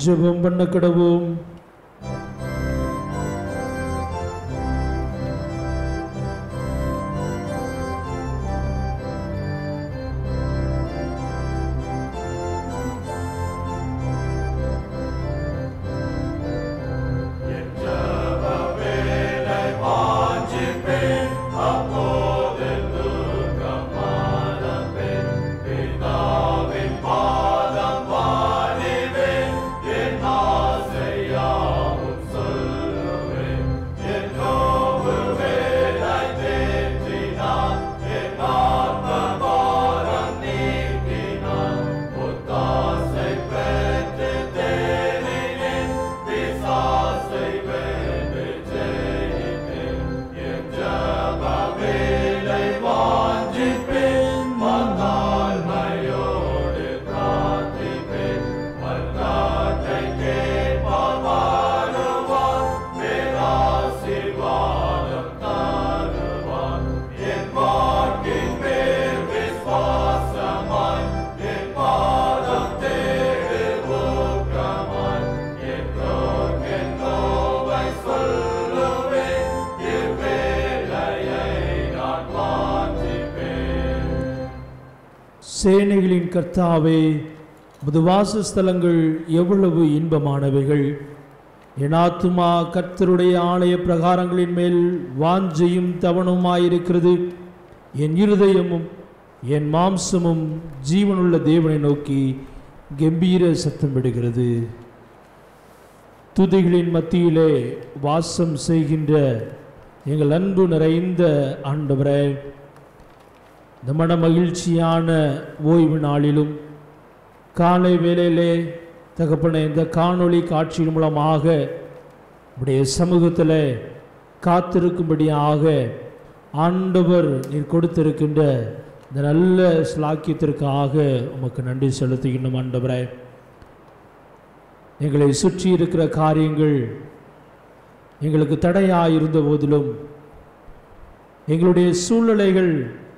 ஜெபம் பண்ண கடவோம் சேனைகளின் கர்த்தாவே முது வாசஸ்தலங்கள் எவ்வளவு இன்பமானவைகள் என் ஆத்துமா கர்த்தருடைய ஆலய பிரகாரங்களின் மேல் வாஞ்சையும் தவணுமாயிருக்கிறது என் இருதயமும் என் மாம்சமும் ஜீவனுள்ள தேவனை நோக்கி கம்பீர சத்தம் விடுகிறது துதிகளின் மத்தியிலே வாசம் செய்கின்ற எங்கள் அன்பு நிறைந்த ஆண்டவரே இந்த மன மகிழ்ச்சியான ஓய்வு நாளிலும் காலை வேளையிலே தகப்பன இந்த காணொளி காட்சியின் மூலமாக உடைய சமூகத்தில் காத்திருக்கும்படியாக ஆண்டவர் நீர் கொடுத்திருக்கின்ற இந்த நல்ல ஸ்லாக்கியத்திற்காக உமக்கு நன்றி செலுத்துகின்றோம் ஆண்டவரே எங்களை சுற்றி இருக்கிற காரியங்கள் எங்களுக்கு தடையாக இருந்த போதிலும் எங்களுடைய சூழ்நிலைகள்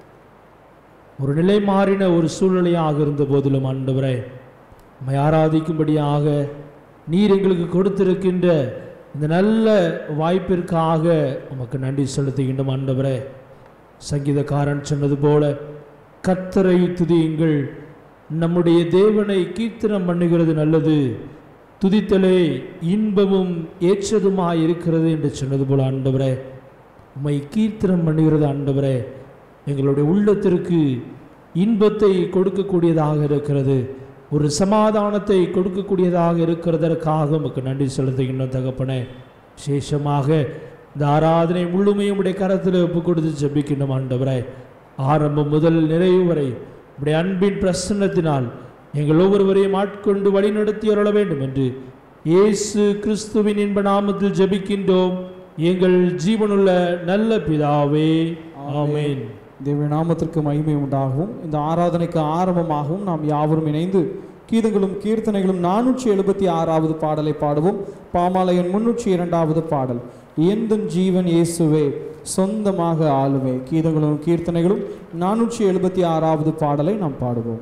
ஒரு நிலை மாறின ஒரு சூழ்நிலையாக இருந்த போதிலும் ஆண்டவரே நம்மை ஆராதிக்கும்படியாக நீர் எங்களுக்கு கொடுத்திருக்கின்ற இந்த நல்ல வாய்ப்பிற்காக உமக்கு நன்றி செலுத்துகின்றோம் ஆண்டவரே சங்கீதக்காரன் சொன்னது போல கத்தரை துதியுங்கள் நம்முடைய தேவனை கீர்த்தனம் பண்ணுகிறது நல்லது துதித்தலே இன்பமும் ஏற்றதுமாய் இருக்கிறது என்று சொன்னது போல ஆண்டவரே உம்மை கீர்த்தனம் பண்ணுகிறது ஆண்டவரே எங்களுடைய உள்ளத்திற்கு இன்பத்தை கொடுக்கக்கூடியதாக இருக்கிறது ஒரு சமாதானத்தை கொடுக்கக்கூடியதாக இருக்கிறதற்காக உமக்கு நன்றி செலுத்துகின்றோம் தகப்பனே விசேஷமாக இந்த ஆராதனை முழுமையும் உடைய கரத்தில் ஒப்பு கொடுத்து ஜெபிக்கின்றோம் ஆண்டவரே ஆரம்பம் முதல் நிறைவு வரை உடைய அன்பின் பிரசன்னத்தினால் எங்கள் ஒவ்வொருவரையும் ஆட்கொண்டு வழிநடத்தி அருள வேண்டும் என்று இயேசு கிறிஸ்துவின் இன்ப நாமத்தில் ஜெபிக்கின்றோம் எங்கள் ஜீவனுள்ள நல்ல பிதாவே ஆமென் தேவ நாமத்திற்கு மகிமை உண்டாகவும் இந்த ஆராதனைக்கு ஆரம்பமாகவும் நாம் யாவரும் இணைந்து கீதங்களும் கீர்த்தனைகளும் நானூற்றி எழுபத்தி ஆறாவது பாடலை பாடுவோம் பாமாலயன் முன்னூற்றி இரண்டாவது பாடல் எந்தன் ஜீவன் இயேசுவே சொந்தமாக ஆளுவே கீதங்களும் கீர்த்தனைகளும் நானூற்றி எழுபத்தி ஆறாவது பாடலை நாம் பாடுவோம்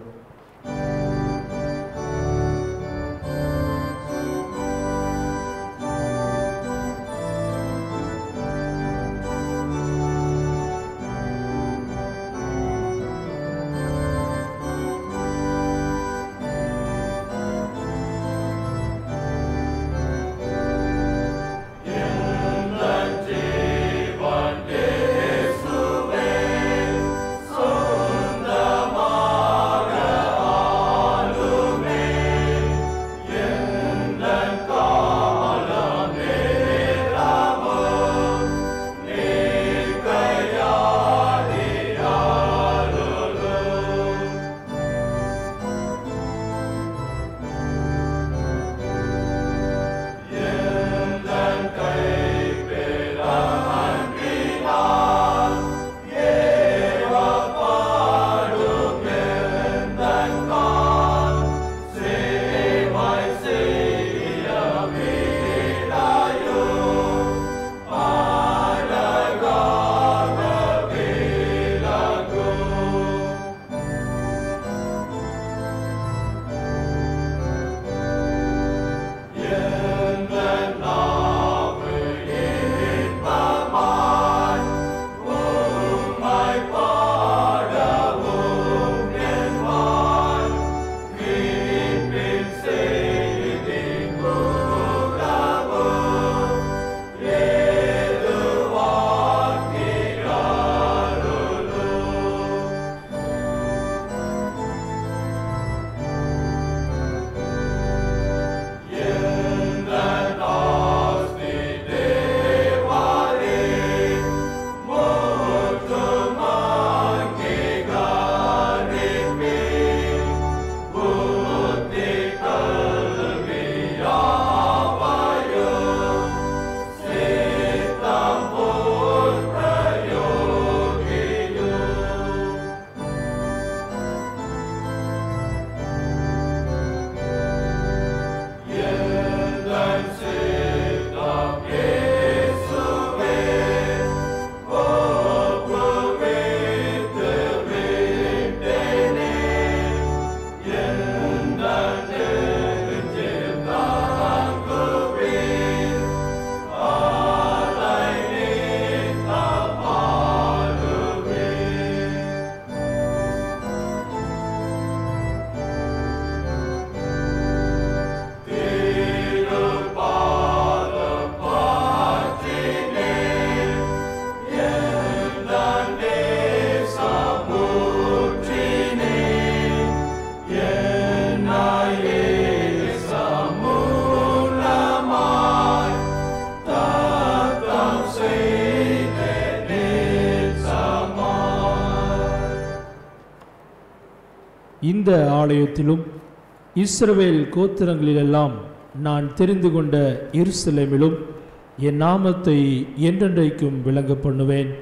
இந்த ஆலயத்திலும் இஸ்ரவேல் கோத்திரங்களிலெல்லாம் நான் தெரிந்து கொண்ட எருசலேமிலும் என் நாமத்தை என்றென்றைக்கும் விளங்க பண்ணுவேன்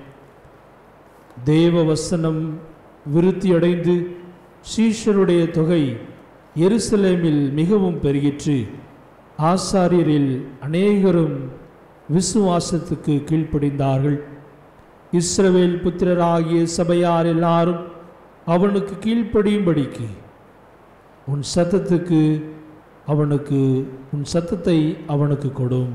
தேவ வசனம் விருத்தியடைந்து சீஷருடைய தொகை எருசலேமில் மிகவும் பெருகிற்று ஆசாரியரில் அநேகரும் விசுவாசத்துக்கு கீழ்ப்படிந்தார்கள் இஸ்ரவேல் புத்திரராகிய சபையார் எல்லாரும் அவனுக்கு கீழ்ப்படியும்படிக்கு உன் சத்தத்துக்கு அவனுக்கு உன் சத்தத்தை அவனுக்கு கொடும்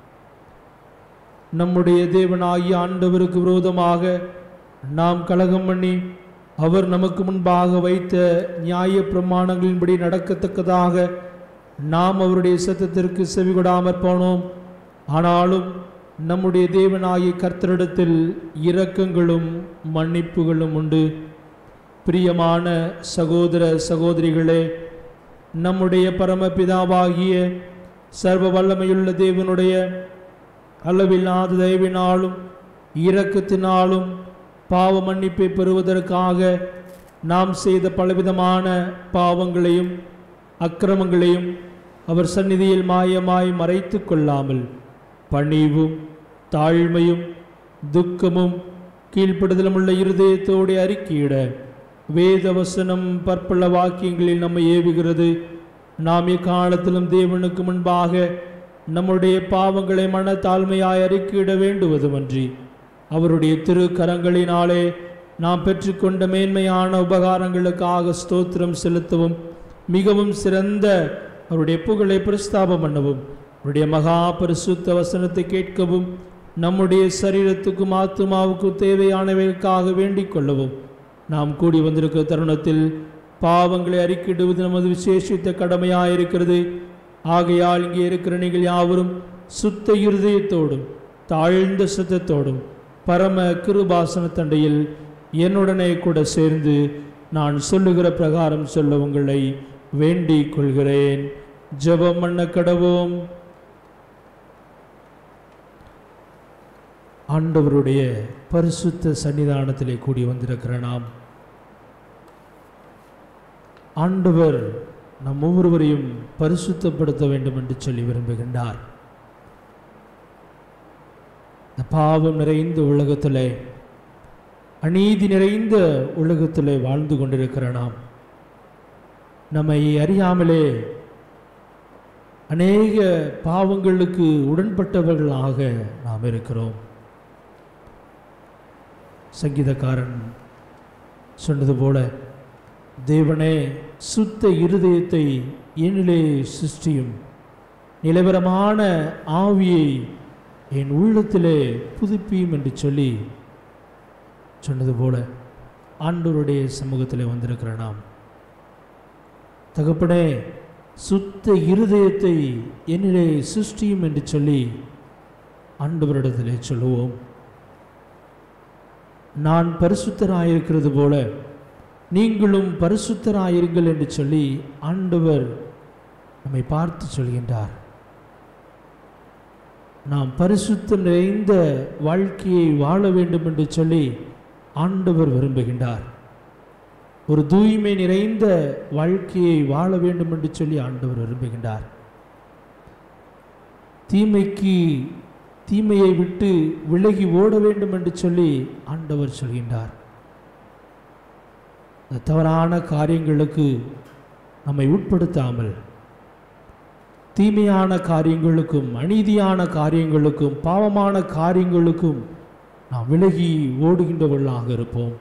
நம்முடைய தேவனாகிய ஆண்டவருக்கு விரோதமாக நாம் கலகம் பண்ணி அவர் நமக்கு முன்பாக வைத்த நியாய பிரமாணங்களின்படி நடக்கத்தக்கதாக நாம் அவருடைய சத்தத்திற்கு செவிகொடாமற் போனோம் ஆனாலும் நம்முடைய தேவனாகிய கர்த்தரிடத்தில் இரக்கங்களும் மன்னிப்புகளும் உண்டு பிரியமான சகோதர சகோதரிகளே நம்முடைய பரமபிதாவாகிய சர்வ வல்லமையுள்ள தேவனுடைய அளவில்லாத தயவினாலும் இரக்கத்தினாலும் பாவ மன்னிப்பை பெறுவதற்காக நாம் செய்த பலவிதமான பாவங்களையும் அக்கிரமங்களையும் அவர் சந்நிதியில் மாயமாய் மறைத்து கொள்ளாமல் பணிவும் தாழ்மையும் துக்கமும் கீழ்ப்படுதலும் உள்ள இருதயத்தோடு அறிக்கையிட வேத வசனம் பற்பல வாக்கியங்களில் நம்மை ஏவுகிறது நாம் எக்காலத்திலும் தேவனுக்கு முன்பாக நம்முடைய பாவங்களை மன தாழ்மையாய் அறிக்கையிட வேண்டுவதுமன்றி அவருடைய திரு கரங்களினாலே நாம் பெற்றுக்கொண்ட மேன்மையான உபகாரங்களுக்காக ஸ்தோத்திரம் செலுத்தவும் மிகவும் சிறந்த அவருடைய புகழை பிரஸ்தாபம் பண்ணவும் அவருடைய மகா பரிசுத்த வசனத்தை கேட்கவும் நம்முடைய சரீரத்துக்கும் ஆத்துமாவுக்கும் தேவையானவைகளுக்காக வேண்டிக் கொள்ளவும் நாம் கூடி வந்திருக்கிற தருணத்தில் பாவங்களை அறிக்கிடுவது நமது விசேஷித்த கடமையாயிருக்கிறது ஆகையால் இங்கே இருக்கிற நீங்கள் யாவரும் சுத்த இருதயத்தோடும் தாழ்ந்த சுத்தத்தோடும் பரம கிருபாசன தண்டையில் என்னுடனே கூட சேர்ந்து நான் சொல்லுகிற பிரகாரம் சொல்ல உங்களை வேண்டிக் கொள்கிறேன் ஜெபம் பண்ண கடவோம் ஆண்டவருடைய பரிசுத்த சன்னிதானத்திலே கூடி வந்திருக்கிற நாம் ஆண்டவர் நம் ஒவ்வொருவரையும் பரிசுத்தப்படுத்த வேண்டும் என்று சொல்லி விரும்புகின்றார் இந்த பாவம் நிறைந்த உலகத்திலே அநீதி நிறைந்த உலகத்திலே வாழ்ந்து கொண்டிருக்கிற நாம் நம்மை அறியாமலே அநேக பாவங்களுக்கு உடன்பட்டவர்களாக நாம் இருக்கிறோம் சங்கீதக்காரன் சொன்னது போல தேவனே சுத்த இருதயத்தை என்னிலே சிருஷ்டியும் நிலவரமான ஆவியை என் உள்ளத்திலே புதுப்பியும் என்று சொல்லி சொன்னது போல ஆண்டவருடைய சமூகத்திலே வந்திருக்கிற நாம் தகப்பனே சுத்த இருதயத்தை என்னிலே சிருஷ்டியும் என்று சொல்லி ஆண்டவரிடத்திலே சொல்லுவோம் நான் பரிசுத்தராயிருக்கிறது போல நீங்களும் பரிசுத்தராயிருங்கள் என்று சொல்லி ஆண்டவர் நம்மை பார்த்து சொல்கின்றார் நாம் பரிசுத்தம் நிறைந்த வாழ்க்கையை வாழ வேண்டும் என்று சொல்லி ஆண்டவர் விரும்புகின்றார் ஒரு தூய்மை நிறைந்த வாழ்க்கையை வாழ வேண்டும் என்று சொல்லி ஆண்டவர் விரும்புகின்றார் தீமைக்கு தீமையை விட்டு விலகி ஓட வேண்டும் என்று சொல்லி ஆண்டவர் சொல்கின்றார் இந்த தவறான காரியங்களுக்கு நம்மை உட்படுத்தாமல் தீமையான காரியங்களுக்கும் அநீதியான காரியங்களுக்கும் பாவமான காரியங்களுக்கும் நாம் விலகி ஓடுகின்றவர்களாக இருப்போம்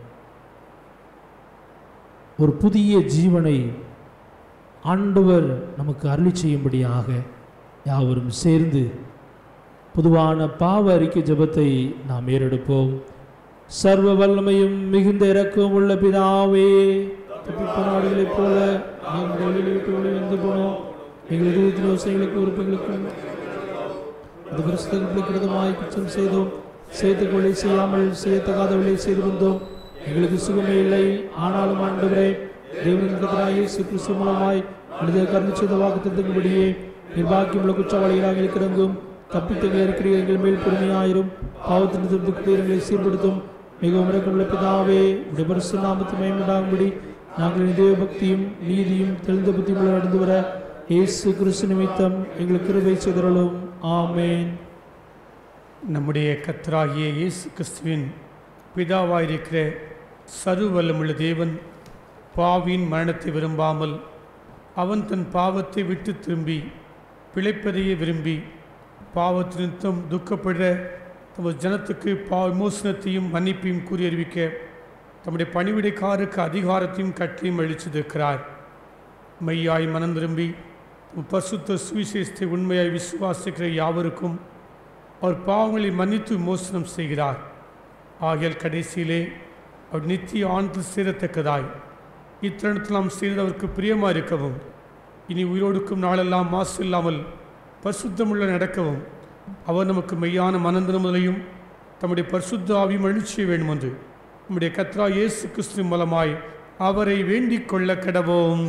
ஒரு புதிய ஜீவனை ஆண்டவர் நமக்கு அருளி செய்யும்படியாக யாவரும் சேர்ந்து பொதுவான பாவ அறிக்கை ஜெபத்தை நாம் ஏறெடுப்போம் சர்வ வல்லமையும் மிகுந்த இரக்கம் உள்ள பிதாவே தப்பிப்ப நாடுகளைப் போல நாங்கள் வெளியில் விட்டு வெளிவந்து போனோம் எங்கள் இதயத்தின் யோசனைகளுக்கு உறுப்புகளுக்கும் அந்த கிறிஸ்தவர்களுக்கு விரதமாய் குற்றம் செய்தோம் செய்து கொலை செய்யாமல் செய்யத்தகாதவர்களை செய்து வந்தோம் எங்களுக்கு சுகமே இல்லை ஆனாலும் ஆண்டவரே தேவனின் கத்தராய் இயேசு கிறிஸ்து மூலமாய் மனித கருணை செய்த வாக்குத்தத்தின்படியே நிர்வாகியமுள்ள குற்றவாளிகளாக இருக்கிறங்கும் தப்பித்தங்கள் இருக்கிற எங்கள் மேல் பொறுமையாயிரும் பாவத்தின் துக்கத்தை எங்களை சீர்படுத்தும் மிகவும் இறக்கமுள்ள பிதாவே உடைய பரிசு நாமத்து மயமுண்டாகும்படி நாங்கள் இதய பக்தியும் நீதியும் தெளிந்த புத்தியுள்ள நடந்து வர இயேசு கிறிஸ்து நிமித்தம் எங்களுக்கு கிருபை செய்தருளும் ஆமேன் நம்முடைய கத்தராகிய இயேசு கிறிஸ்துவின் பிதாவாயிருக்கிற சர்வவல்லமுள்ள தேவன் பாவின் மரணத்தை விரும்பாமல் அவன் தன் பாவத்தை விட்டு திரும்பி பிழைப்பதையே விரும்பி பாவத்தினித்தம் துக்கப்படுற தமது ஜனத்துக்கு பா விமோசனத்தையும் மன்னிப்பையும் கூறி அறிவிக்க தம்முடைய பணிவிடைக்காருக்கு அதிகாரத்தையும் கட்டளையும் அளித்திருக்கிறார் மெய்யாய் மனம் திரும்பி தம் பரிசுத்த சுவிசேஷத்தை உண்மையாய் விசுவாசிக்கிற யாவருக்கும் அவர் பாவங்களை மன்னித்து விமோசனம் செய்கிறார் ஆகியால் கடைசியிலே அவர் நித்திய ஆண்டில் சேரத்தக்கதாய் இத்தருணத்தில் நாம் செய்து அவருக்கு பிரியமாக இருக்கவும் இனி உயிரோடுக்கும் நாளெல்லாம் மாசு இல்லாமல் பரிசுத்தமுள்ள நடக்கவும் அவர் நமக்கு மெய்யான மனந்திருமுதலையும் தம்முடைய பரிசுத்த ஆவியும் அழிச்சிய வேண்டும் என்று நம்முடைய கத்ரா இயேசு கிறிஸ்து மூலமாய் அவரை வேண்டிக் கொள்ள கடவோம்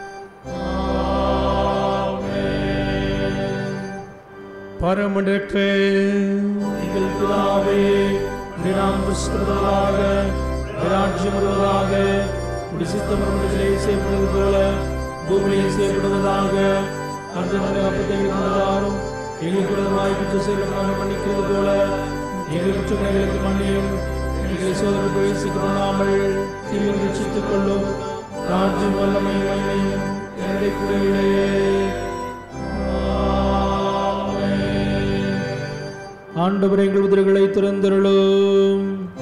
பரமண்டற்றே எங்கள் பிதாவே உம்முடைய நாம் கிறிஸ்துவதாக ராஜ்யம் வருவதாக உடைய சித்தம் மரணத்திலே செய்யப்படுவது போல பூமியிலே செய்யப்படுவதாக அந்த நல்ல அப்பத்தை கொண்டதாரும் எங்களுக்கு விரோதமாய் குற்ற செயல்களாக மன்னிக்கிறது போல எங்கள் குற்றங்களுக்கு மன்னியும் எங்களை சோதனை பிரவேசிக்கொள்ளாமல் தீவிர ரட்சித்துக் கொள்ளும் ராஜ்யம் வல்லமை மகிமையும் என்னுடைய குறைவிலேயே ஆண்டவர் எங்கள் உதிர்களை திறந்தருளும்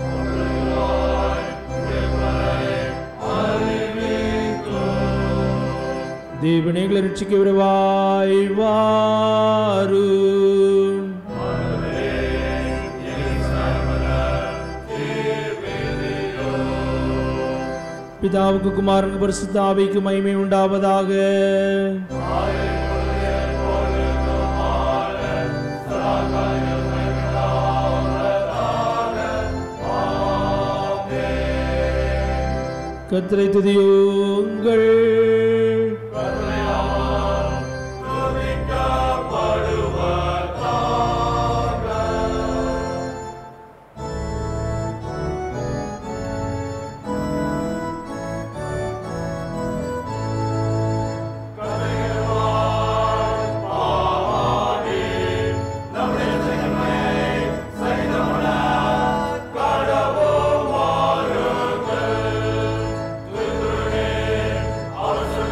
தேவனைகளை ரட்சிக்க விரைவாய் வாரும் பிதாவுக்கு குமாரனுக்கு பரிசுத்த ஆவிக்கு மகிமை உண்டாவதாக கத்திரை துதியுங்கள் அவசர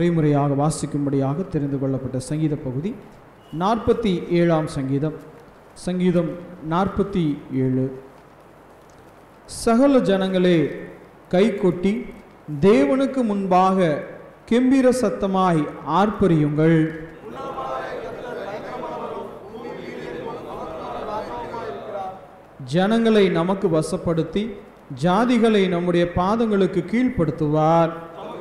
ஒரே முறையாக வாசிக்கும்படியாக தெரிந்து கொள்ளப்பட்ட சங்கீத பகுதி நாற்பத்தி ஏழாம் சங்கீதம் சங்கீதம் நாற்பத்தி ஏழு சகல ஜனங்களே கை கொட்டி தேவனுக்கு முன்பாக கெம்பீர சத்தமாய் ஆர்ப்பரியுங்கள் ஜனங்களை நமக்கு வசப்படுத்தி ஜாதிகளை நம்முடைய பாதங்களுக்கு கீழ்ப்படுத்துவார்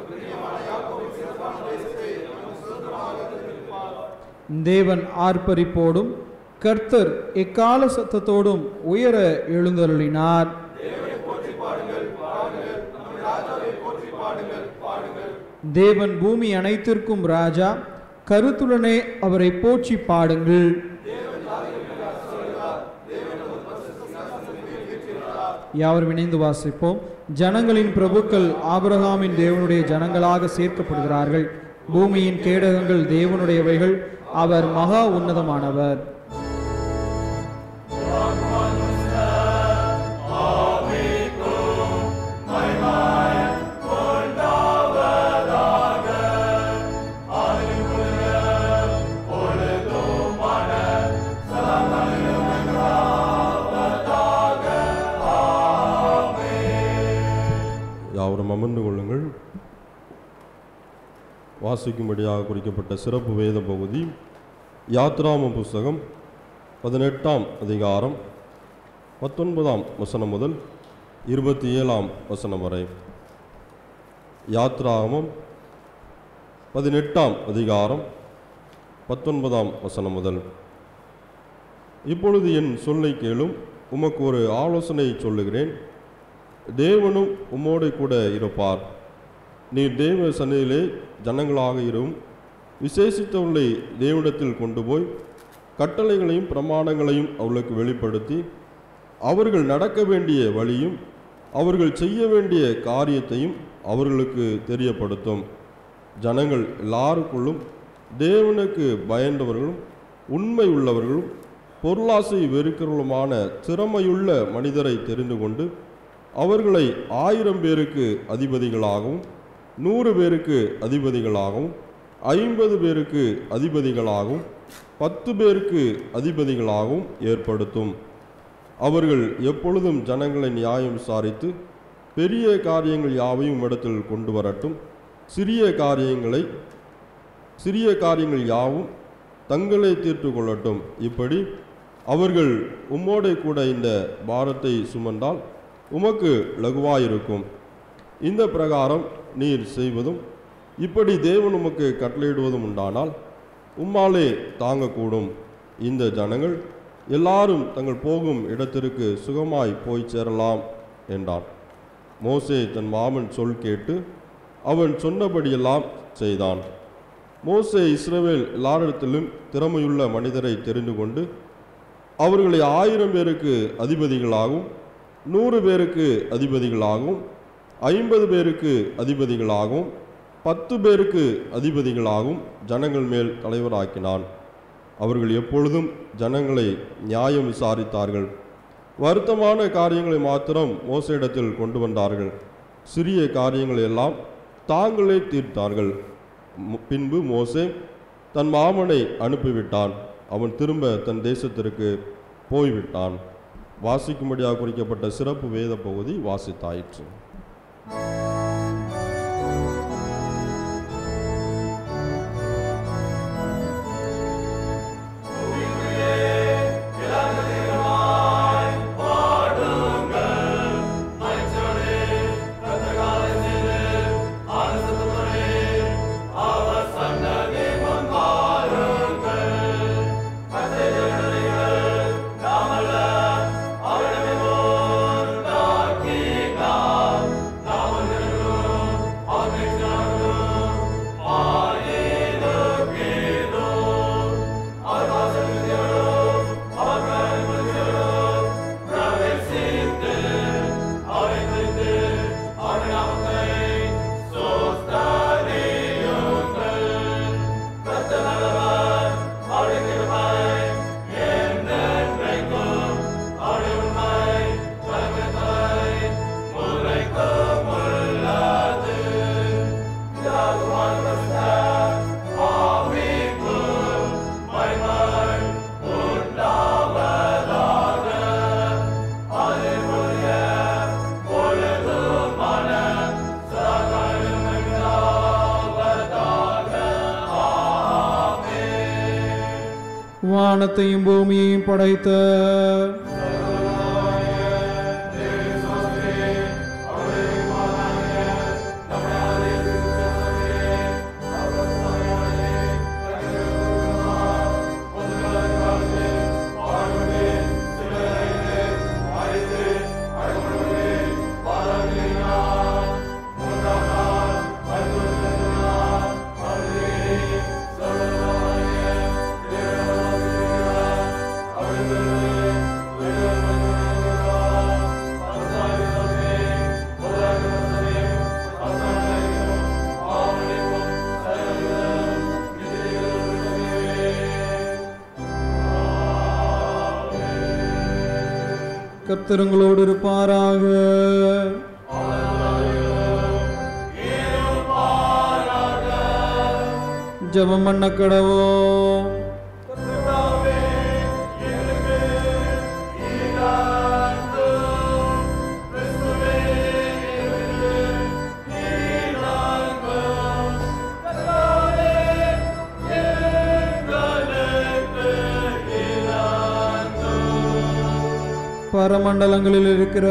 தேவன் ஆர்ப்பரிப்போடும் கர்த்தர் எக்கால சத்தத்தோடும் உயர எழுந்தருளினார் தேவன் பூமி அனைத்திற்கும் ராஜா கருத்துடனே அவரை போற்றி பாடுங்கள் யாவரும் இணைந்து வாசிப்போம் ஜனங்களின் பிரபுக்கள் ஆபிரகாமின் தேவனுடைய ஜனங்களாக சேர்க்கப்படுகிறார்கள் பூமியின் கேடகங்கள் தேவனுடையவைகள் அவர் மகா உன்னதமானவர் யாவரும் அமர்ந்து கொள்ளுங்கள் வாசிக்கும்படியாக குறிக்கப்பட்ட சிறப்பு வேத பகுதி யாத்ராம புஸ்தகம் பதினெட்டாம் அதிகாரம் பத்தொன்பதாம் வசனம் முதல் இருபத்தி ஏழாம் வசனம் வரை யாத்ராமம் பதினெட்டாம் அதிகாரம் பத்தொன்பதாம் வசனம் முதல் இப்பொழுது என் சொல்லை கேளும் உமக்கு ஒரு ஆலோசனை சொல்லுகிறேன் தேவனும் உம்மோடு கூட இருப்பார் நீர் தேவ சந்நிதியிலே ஜனங்களாக இரும் விசேஷித்தவர்களை தேவனிடத்தில் கொண்டு போய் கட்டளைகளையும் பிரமாணங்களையும் அவர்களுக்கு வெளிப்படுத்தி அவர்கள் நடக்க வேண்டிய வழியும் அவர்கள் செய்ய வேண்டிய காரியத்தையும் அவர்களுக்கு தெரியப்படுத்தும் ஜனங்கள் எல்லாருக்குள்ளும் தேவனுக்கு பயந்தவர்களும் உண்மை உள்ளவர்களும் பொருளாசை வெறுக்கிறவர்களுமான திறமையுள்ள மனிதரை தெரிந்து கொண்டு அவர்களை ஆயிரம் பேருக்கு அதிபதிகளாகவும் நூறு பேருக்கு அதிபதிகளாகவும் ஐம்பது பேருக்கு அதிபதிகளாகவும் பத்து பேருக்கு அதிபதிகளாகவும் ஏற்படுத்தும் அவர்கள் எப்பொழுதும் ஜனங்களை நியாயம் விசாரித்து பெரிய காரியங்கள் யாவையும் இடத்தில் கொண்டு வரட்டும் சிறிய காரியங்களை சிறிய காரியங்கள் யாவும் தங்களே தீர்த்து கொள்ளட்டும் இப்படி அவர்கள் உம்மோடே கூட இந்த பாரத்தை சுமந்தால் உமக்கு லகுவாயிருக்கும் இந்த பிரகாரம் நீர் செய்வதும் இப்படி தேவன் உமக்கு கட்டளையிடுவதும் உண்டானால் உம்மாலே தாங்கக்கூடும் இந்த ஜனங்கள் எல்லாரும் தங்கள் போகும் இடத்திற்கு சுகமாய் போய் சேரலாம் என்றான் மோசே தன் மாமன் சொல் கேட்டு அவன் சொன்னபடியெல்லாம் செய்தான் மோசே இஸ்ரவேல் எல்லாரிடத்திலும் திறமையுள்ள மனிதரை தெரிந்து கொண்டு அவர்களை ஆயிரம் பேருக்கு அதிபதிகளாகவும் நூறு பேருக்கு அதிபதிகளாகவும் ஐம்பது பேருக்கு அதிபதிகளாகவும் பத்து பேருக்கு அதிபதிகளாகவும் ஜனங்கள் மேல் தலைவராக்கினான் அவர்கள் எப்பொழுதும் ஜனங்களை நியாயம் விசாரித்தார்கள் வருத்தமான காரியங்களை மாத்திரம் மோசையிடத்தில் கொண்டு வந்தார்கள் சிறிய காரியங்களை எல்லாம் தாங்களே தீர்த்தார்கள் மு- பின்பு மோசே தன் மாமனை அனுப்பிவிட்டான் அவன் திரும்ப தன் தேசத்திற்கு போய்விட்டான் வாசிக்கும்படியாக குறிக்கப்பட்ட சிறப்பு வேத பகுதி வாசித்தாயிற்று அவனமே வானத்தையும் பூமியையும் படைத்த கர்த்தருங்களோடு இருப்பாராக ஜெபம் பண்ண கடவோ பரமண்டலங்களில் இருக்கிற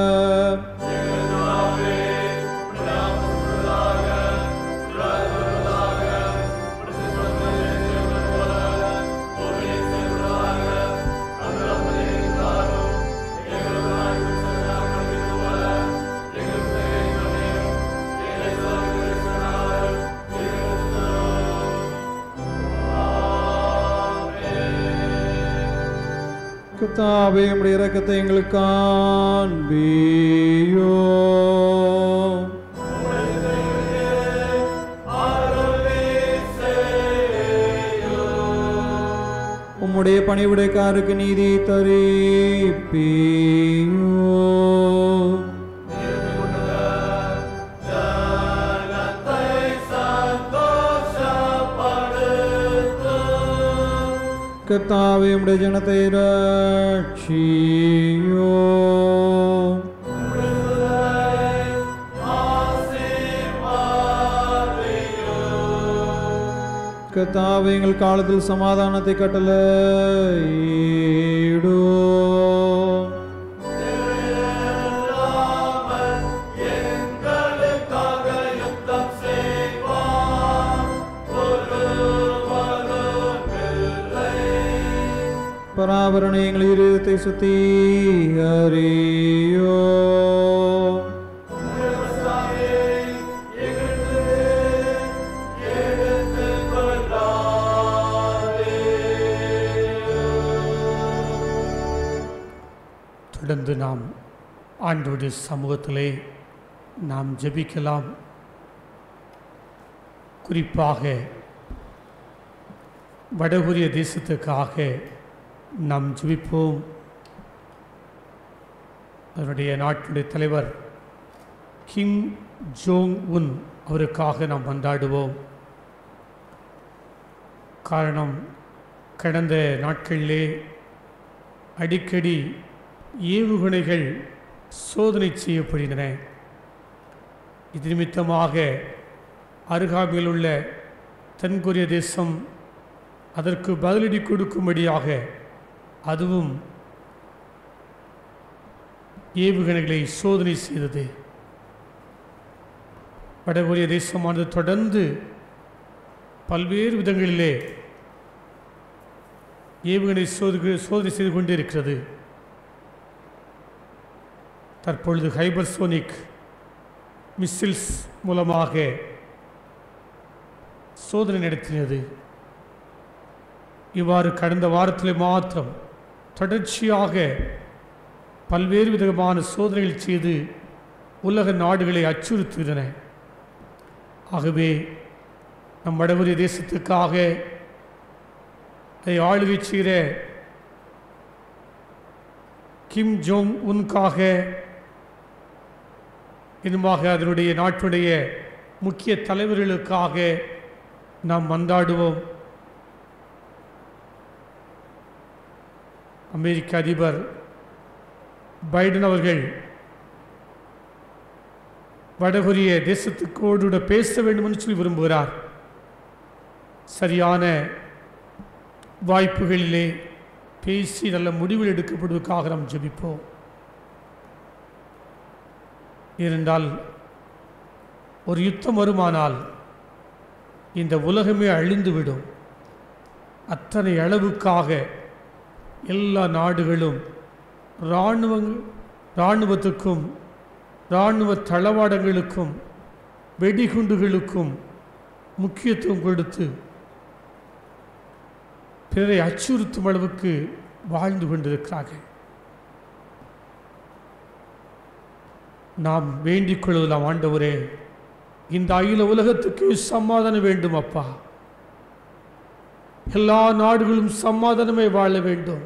கர்த்தாவே உம்முடைய இரக்கத்தை எங்களுக்கு காண்பியோ உம்முடைய பணிவிடைக்காருக்கு நீதி தரிப்பியோ கர்த்தாவே உம்முடைய ஜனத்தை ரட்சியோ கர்த்தாவே எங்கள் காலத்தில் சமாதானத்தை கட்டளை பராபரணை எங்கள் இருதயத்தை சுத்தி அறியோ தொடர்ந்து நாம் ஆண்டோடைய சமூகத்திலே நாம் ஜெபிக்கலாம் குறிப்பாக வடகொரிய தேசத்துக்காக நாம் ஜெபிப்போம் அவருடைய நாட்டுடைய தலைவர் கிம் ஜோங் உன் அவருக்காக நாம் கொண்டாடுவோம் காரணம் கடந்த நாட்களிலே அடிக்கடி ஏவுகணைகள் சோதனை செய்யப்படுகின்றன இது நிமித்தமாக அருகாமையில் உள்ள தென்கொரிய தேசம் அதற்கு பதிலடி கொடுக்கும்படியாக அதுவும் ஏவுகணைகளை சோதனை செய்தது வடகொரிய தேசமானது தொடர்ந்து பல்வேறு விதங்களிலே ஏவுகணை சோதனை சோதனை செய்து கொண்டே இருக்கிறது தற்பொழுது ஹைபர்சோனிக் மிஸ்ஸில்ஸ் மூலமாக சோதனை நடத்தினது இவ்வாறு கடந்த வாரத்தில் மாத்திரம் தொடர்ச்சியாக பல்வேறு விதமான சோதனைகள் செய்து உலக நாடுகளை அச்சுறுத்துகின்றன ஆகவே நம் வடகொரிய தேசத்துக்காக அதை ஆளுகை செய்கிற கிம் ஜோங் உன்காக இன்னுமாக அதனுடைய நாட்டுடைய முக்கிய தலைவர்களுக்காக நாம் மன்றாடுவோம் அமெரிக்க அதிபர் பைடன் அவர்கள் வடகொரிய தேசத்துக்கோடு பேச வேண்டும் என்று சொல்லி விரும்புகிறார் சரியான வாய்ப்புகளிலே பேசி நல்ல முடிவில் எடுக்கப்படுவதற்காக நாம் ஜெபிப்போம் ஏனென்றால் ஒரு யுத்தம் வருமானால் இந்த உலகமே அழிந்துவிடும் அத்தனை அளவுக்காக எல்லா நாடுகளும் இராணுவ இராணுவத்துக்கும் இராணுவ தளவாடங்களுக்கும் வெடிகுண்டுகளுக்கும் முக்கியத்துவம் கொடுத்து பிறரை அச்சுறுத்தும் அளவுக்கு வாழ்ந்து கொண்டிருக்கிறார்கள் நாம் வேண்டிக் கொள்வதாம் ஆண்டவரே இந்த அகில உலகத்துக்கு சமாதானம் வேண்டும் அப்பா எல்லா நாடுகளும் சமாதானமாய் வாழ வேண்டும்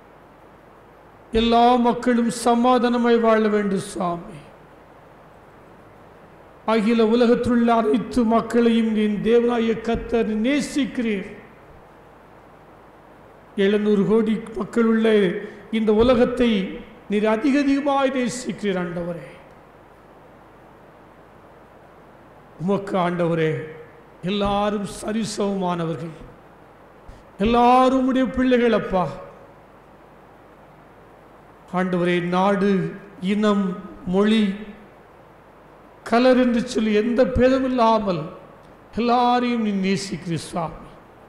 எல்லா மக்களும் சமாதானமாய் வாழ வேண்டும் சுவாமி அகில உலகத்திலுள்ள அனைத்து மக்களையும் என் தேவனாய கத்தர் நேசிக்கிறீர் எழுநூறு கோடி மக்கள் உள்ள இந்த உலகத்தை நீர் அதிக அதிகமாய் நேசிக்கிறீர் ஆண்டவரே உமக்கு ஆண்டவரே எல்லாரும் சரிசமமானவர்கள் எல்லாரும் உடைய பிள்ளைகள் அப்பா ஆண்டவரே நாடு இனம் மொழி கலர் என்று சொல்லி எந்த பேதமில்லாமல் எல்லாரையும் நீ நேசிக்கிறீர் சுவாமி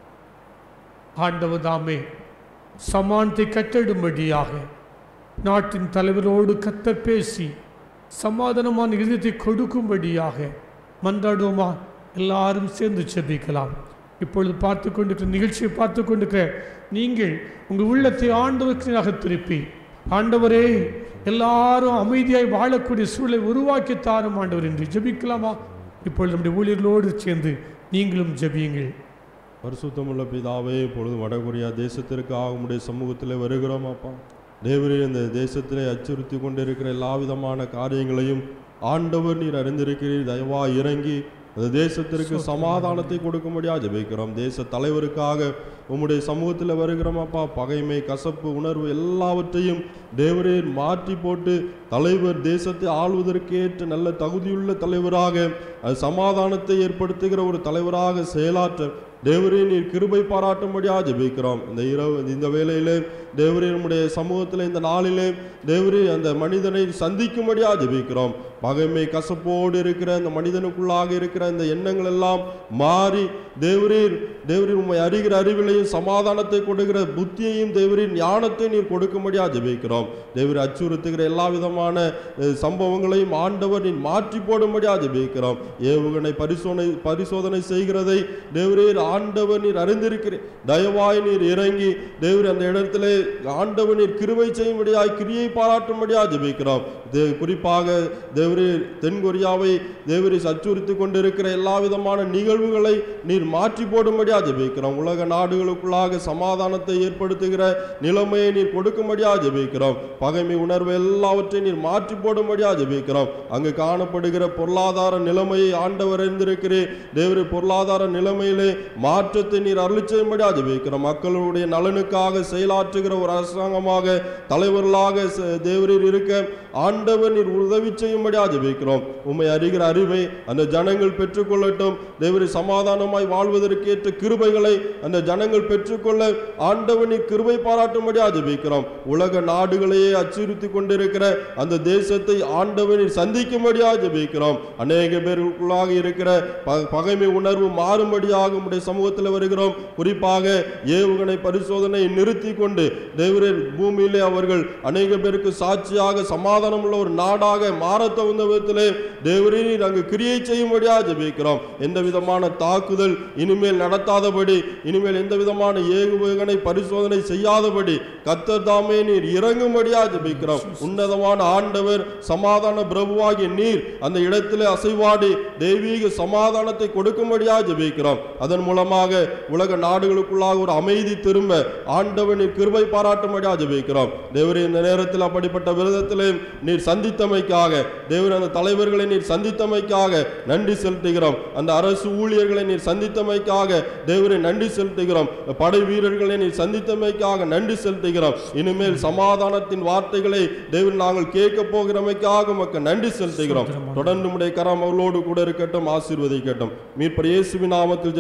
ஆண்டவர் தாமே சமானத்தை கட்டிடும்படியாக நாட்டின் தலைவரோடு கத்தர் பேசி சமாதானமான இதயத்தை கொடுக்கும்படியாக மன்றாடுவோமா எல்லாரும் சேர்ந்து செபிக்கலாம் இப்பொழுது பார்த்து கொண்டிருக்கிற நிகழ்ச்சியை பார்த்து கொண்டிருக்கிற நீங்கள் உங்கள் உள்ளத்தை ஆண்டவருக்கு திருப்பி ஆண்டவரே எல்லாரும் அமைதியாய் வாழக்கூடிய சூழலை உருவாக்கி தாரும் ஆண்டவர் என்று ஜெபிக்கலாமா இப்பொழுது நம்முடைய ஊழியர்களோடு சேர்ந்து நீங்களும் ஜெபியுங்கள் பரிசுத்தமுள்ள பிதாவே இப்பொழுது வடகொரியா தேசத்திற்காக உம்முடைய சமூகத்தில் வருகிறோம் அப்பா தேவரே இந்த தேசத்திலே அச்சுறுத்தி கொண்டிருக்கிற எல்லா விதமான காரியங்களையும் ஆண்டவர் நீர் அறிந்திருக்கிறீர் தயவா இறங்கி அந்த தேசத்திற்கு சமாதானத்தை கொடுக்கும்படியா ஜெபிக்கிறோம் தேச தலைவருக்காக உம்முடைய சமூகத்தில் வருகிறோம் அப்பா பகைமை கசப்பு உணர்வு எல்லாவற்றையும் தேவரே மாற்றி போட்டு தலைவர் தேசத்தை ஆள்வதற்கேற்ற நல்ல தகுதியுள்ள தலைவராக அது சமாதானத்தை ஏற்படுத்துகிற ஒரு தலைவராக செயலாற்ற தேவரே நீர் கிருபை பாராட்டும்படியா ஜெபிக்கிறோம் இந்த இரவு இந்த வேளையிலே தேவரே நம்முடைய சமூகத்தில் இந்த நாளிலே தேவரே அந்த மனிதனை சந்திக்கும்படியா ஜெபிக்கிறோம் பகைமை கசப்போடு இருக்கிற அந்த மனிதனுக்குள்ளாக இருக்கிற இந்த எண்ணங்கள் எல்லாம் மாறி தேவரீர் தேவரீர் உண்மை அறிகிற அறிவிலையும் சமாதானத்தை கொடுக்கிற புத்தியையும் தேவரின் ஞானத்தை நீர் கொடுக்கும்படியா ஜெபிக்கிறோம் தேவரீர் அச்சுறுத்துகிற எல்லா விதமான அஹ், சம்பவங்களையும் ஆண்டவர் நீர் மாற்றி போடும்படியா ஜெபிக்கிறோம் ஏவுகணை பரிசோதனை பரிசோதனை செய்கிறதை தேவரீர் ஆண்டவர் நீர் அறிந்திருக்கிறீர் தயவாய் நீர் இறங்கி தேவர் அந்த இடத்திலே ஆண்டவர் நீர் கிருபை செய்யும்படியாய் கிரியை பாராட்டும்படியா ஜெபிக்கிறோம் தே குறிப்பாக தேவரீர் தென்கொரியாவை தேவரீர் அச்சுறுத்தி கொண்டிருக்கிற எல்லா விதமான நிகழ்வுகளை நீர் மாற்றி போடும்படியா ஜெபிக்கிறோம் உலக நாடுகளுக்குள்ளாக சமாதானத்தை ஏற்படுத்துகிற நிலைமையை நீர் கொடுக்கும்படியா ஜெபிக்கிறோம் பகைமை உணர்வு எல்லாவற்றையும் நீர் மாற்றி போடும்படியா ஜெபிக்கிறோம் அங்கு காணப்படுகிற பொருளாதார நிலைமையை ஆண்டவர் அறிந்திருக்கிறேன் தேவரே பொருளாதார நிலைமையிலே மாற்றத்தை நீர் அருளி செய்யும்படியா ஜெபிக்கிறோம் மக்களுடைய நலனுக்காக செயலாற்றுகிற ஒரு அரசாங்கமாக தலைவர்களாக ச- தேவரீர் இருக்க ஆண்டவர் நீர் உதவி செய்யும்படியா ஜெபிக்கிறோம் உம்மை அறிகிற அறிவை அந்த ஜனங்கள் பெற்றுக்கொள்ளட்டும் தேவரை சமாதானமாய் வாழ்வதற்கேற்ற கிருபைகளை அந்த ஜனங்கள் பெற்றுக்கொள்ள ஆண்டவர் நீர் கிருபை பாராட்டும்படியா ஜெபிக்கிறோம் உலக நாடுகளையே அச்சுறுத்தி கொண்டிருக்கிற அந்த தேசத்தை ஆண்டவர் நீர் சந்திக்கும்படியா ஜெபிக்கிறோம் அநேக பேருக்குள்ளாக இருக்கிற ப- பகைமை உணர்வு மாறும்படியாக உம்முடைய சமூகத்தில் வருகிறோம் குறிப்பாக ஏவுகணை பரிசோதனை நிறுத்தி கொண்டு தேவரீர் பூமியிலே அவர்கள் அநேக பேருக்கு சாட்சியாக சமாதானம் உள்ள ஒரு நாடாக மாற தகுந்த விதத்திலே தேவரே நீர் அங்கு கிரியை செய்யும்படியா ஜெபிக்கிறோம் எந்த விதமான தாக்குதல் இனிமேல் நடத்தாதபடி இனிமேல் எந்த விதமான ஏவுகணை பரிசோதனை செய்யாதபடி கத்தர் தாமே நீர் இறங்கும்படியா ஜெபிக்கிறோம் உன்னதமான ஆண்டவர் சமாதான பிரபுவாகிய நீர் அந்த இடத்திலே அசைவாடி தெய்வீக சமாதானத்தை கொடுக்கும்படியா ஜெபிக்கிறோம் அதன் மூலமாக உலக நாடுகளுக்குள்ளாக ஒரு அமைதி திரும்ப ஆண்டவர் நீர் கிருபை பாராட்டும்படியா ஜெபிக்கிறோம் தேவரே இந்த நேரத்தில் அப்படிப்பட்ட விரதத்திலே நீர் சந்தித்தமைக்காக தேவர் அந்த தலைவர்களை நீர் சந்தித்தமைக்காக நன்றி செலுத்துகிறோம் அந்த அரசு ஊழியர்களை நீர் சந்தித்தமைக்காக தேவரை நன்றி செலுத்துகிறோம் படை வீரர்களை நீர் சந்தித்தமைக்காக நன்றி செலுத்துகிறோம் இனிமேல் சமாதானத்தின் வார்த்தைகளை தேவர் நாங்கள் கேட்க போகிறமைக்காக உமக்கு நன்றி செலுத்துகிறோம் தொடர்ந்து உடைய கரம் அவர்களோடு கூட இருக்கட்டும் ஆசீர்வதிக்கட்டும் மீட்பர் இயேசுவின் நாமத்தில் ஜெபிக்கிறோம் நல்ல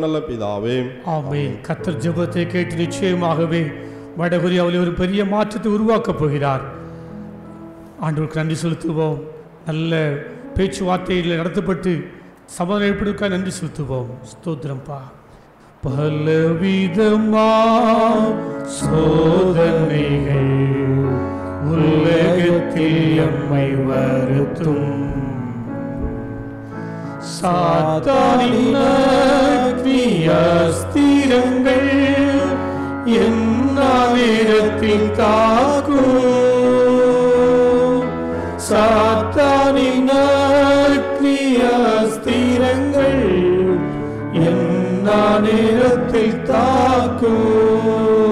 நல்ல பிதாவே ஆமென் கத்தர் ஜெபத்தை கேட்டு நிச்சயமாகவே வடகொரியாவில் ஒரு பெரிய மாற்றத்தை உருவாக்கப் போகிறார் ஆண்டவருக்கு நன்றி செலுத்துவோம் நல்ல பேச்சுவார்த்தையில் நடத்தப்பட்டு சமாதானம் ஏற்படுவதற்காக நன்றி செலுத்துவோம் ஸ்தோத்திரம்பா பலவிதமா சோதனைகள் உலகத்தில் எம்மை வருத்தும் சாத்தானின் அஸ்திரங்கள் எந்நேரத்தில் தாக்கும் சாத்தானின் அஸ்திரங்கள் நேரத்தில் தாக்கும்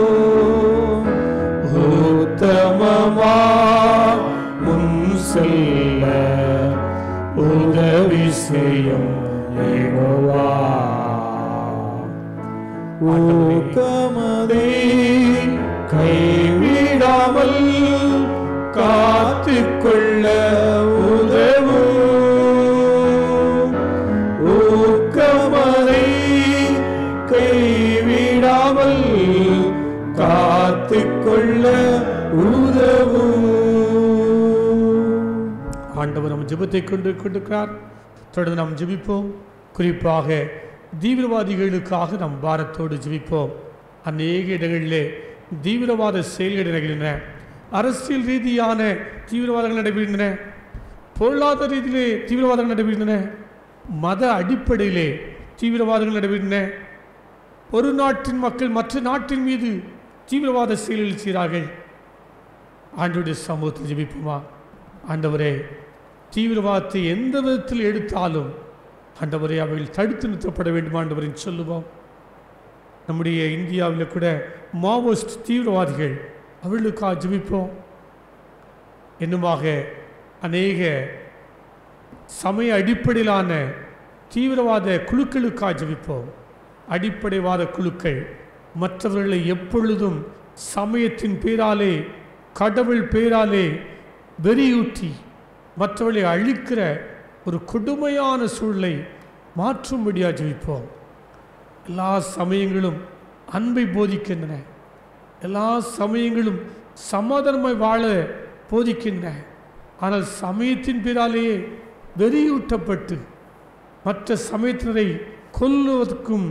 உத்தமமா முன் செல்ல உதவி செய்யும் யெகோவா. ஊக்கமதே கைவிடாமல் காத்துக்கொள்ள உதவும் ஊக்கமதை கைவிடாமல் காத்துக்கொள்ள உதவும் ஆண்டவர் நம் ஜெபத்தை கொண்டு கொண்டிருக்கிறார் தொடர்ந்து நாம் ஜெபிப்போம் குறிப்பாக தீவிரவாதிகளுக்காக நாம் பாரத்தோடு ஜெபிப்போம் அநேக இடங்களிலே தீவிரவாத செயல்கள் நடக்கின்றன அரசியல் ரீதியான தீவிரவாதங்கள் நடைபெறுகின்றன பொருளாதார ரீதியிலே தீவிரவாதங்கள் நடைபெறுகின்றன மத அடிப்படையிலே தீவிரவாதங்கள் நடைபெறுகின்றன ஒரு நாட்டின் மக்கள் மற்ற நாட்டின் மீது தீவிரவாத செயல்கள் செய்கிறார்கள் ஆண்டவருடைய சமூகத்தில் ஜெபிப்போமா ஆண்டவரே தீவிரவாதத்தை எந்த விதத்தில் எடுத்தாலும் ஆண்டவரே அவைகள் தடுத்து நிறுத்தப்பட வேண்டும் ஆண்டவரின் சொல்லுவோம் நம்முடைய இந்தியாவில் கூட மாவோயிஸ்ட் தீவிரவாதிகள் அவர்களுக்காக ஜெபிப்போம் என்னுமாக அநேக சமய அடிப்படையிலான தீவிரவாத குழுக்களுக்காக ஜெபிப்போம் அடிப்படைவாத குழுக்கள் மற்றவர்களை எப்பொழுதும் சமயத்தின் பேராலே கடவுள் பேராலே வெறியூட்டி மற்றவர்களை அழிக்கிற ஒரு கொடுமையான சூழலை மாற்றும்படியாக ஜெபிப்போம் எல்லா சமயங்களும் அன்பை போதிக்கின்றன எல்லா சமயங்களும் சமாதானமாய் வாழ போதிக்கின்றன ஆனால் சமயத்தின் பேராலேயே வெறியூட்டப்பட்டு மற்ற சமயத்தினரை கொல்லுவதற்கும்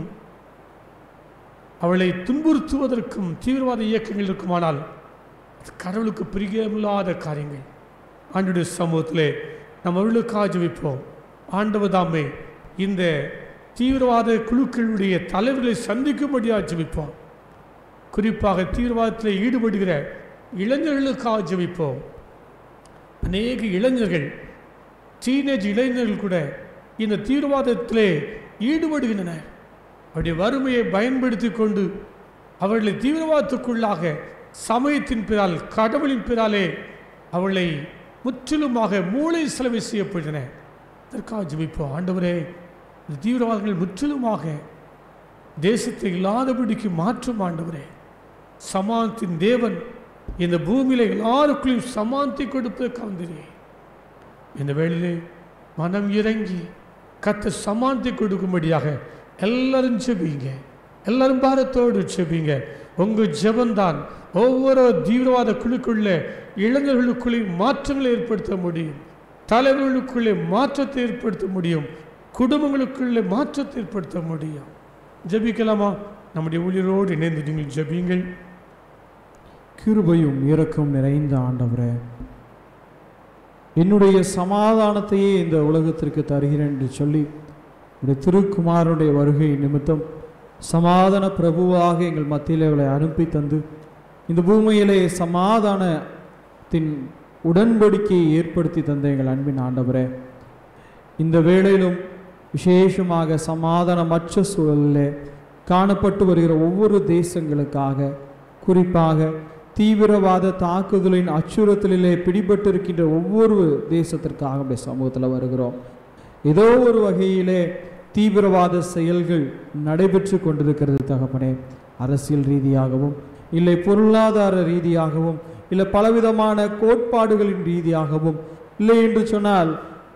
அவளை துன்புறுத்துவதற்கும் தீவிரவாத இயக்கங்கள் இருக்குமானால் அது கடவுளுக்கு பிரியமில்லாத காரியங்கள் ஆண்டுடைய சமூகத்திலே நாம் அவர்களுக்காக ஜெபிப்போம் ஆண்டவர் தாமே இந்த தீவிரவாத குழுக்களுடைய தலைவர்களை சந்திக்கும்படியாக ஜெபிப்போம் குறிப்பாக தீவிரவாதத்தில் ஈடுபடுகிற இளைஞர்களுக்காக ஜெபிப்போம் அநேக இளைஞர்கள் டீனேஜ் இளைஞர்கள் கூட இந்த தீவிரவாதத்திலே ஈடுபடுகின்றனர் அவருடைய வறுமையை பயன்படுத்தி கொண்டு அவர்களை தீவிரவாதத்துக்குள்ளாக சமயத்தின் பிறால் கடவுளின் பிறாலே அவளை முற்றிலுமாக மூளை செலவு செய்யப்படுகின்றன அதற்காக ஜெபிப்போம் ஆண்டவரே இந்த தீவிரவாதங்கள் முற்றிலுமாக தேசத்தை இல்லாதபடிக்கு மாற்றும் ஆண்டவரே சமானத்தின் தேவன் இந்த பூமியில எல்லாருக்குள்ளும் சமானத்தை கொடுப்பதற்கு வந்தீரே இந்த வேளையிலே மனம் இறங்கி கத்த சமானத்தை கொடுக்கும்படியாக எல்லாரும் ஜெபிங்க எல்லாரும் பாரத்தோடு ஜெபிங்க உங்க ஜெபந்தான் ஒவ்வொரு தீவிரவாத குழுக்குள்ள இளைஞர்களுக்குள்ளே மாற்றங்களை ஏற்படுத்த முடியும் தலைவர்களுக்குள்ளே மாற்றத்தை ஏற்படுத்த முடியும் குடும்பங்களுக்குள்ளே மாற்றத்தை ஏற்படுத்த முடியும் ஜெபிக்கலாமா நம்முடைய ஊழியரோடு இணைந்து நீங்கள் ஜெபியுங்கள் கிருபையும் இரக்கம் நிறைந்த ஆண்டவரே என்னுடைய சமாதானத்தையே இந்த உலகத்திற்கு தருகிறேன் என்று சொல்லி உடைய திருக்குமாரனுடைய வருகை நிமித்தம் சமாதான பிரபுவாக எங்கள் மத்தியில் அவளை அனுப்பி தந்து இந்த பூமியிலே சமாதானத்தின் உடன்படிக்கையை ஏற்படுத்தி தந்த எங்கள் அன்பின் ஆண்டவரே இந்த வேளையிலும் விசேஷமாக சமாதானமற்ற சூழலிலே காணப்பட்டு வருகிற ஒவ்வொரு தேசங்களுக்காக குறிப்பாக தீவிரவாத தாக்குதலின் அச்சுறுத்தலிலே பிடிபட்டிருக்கின்ற ஒவ்வொரு தேசத்திற்காக நம்முடைய சமூகத்தில் வருகிறோம் ஏதோ ஒரு வகையிலே தீவிரவாத செயல்கள் நடைபெற்று கொண்டிருக்கிறது தகப்பனே அரசியல் ரீதியாகவும் இல்லை பொருளாதார ரீதியாகவும் இல்லை பலவிதமான கோட்பாடுகளின் ரீதியாகவும் இல்லை என்று சொன்னால்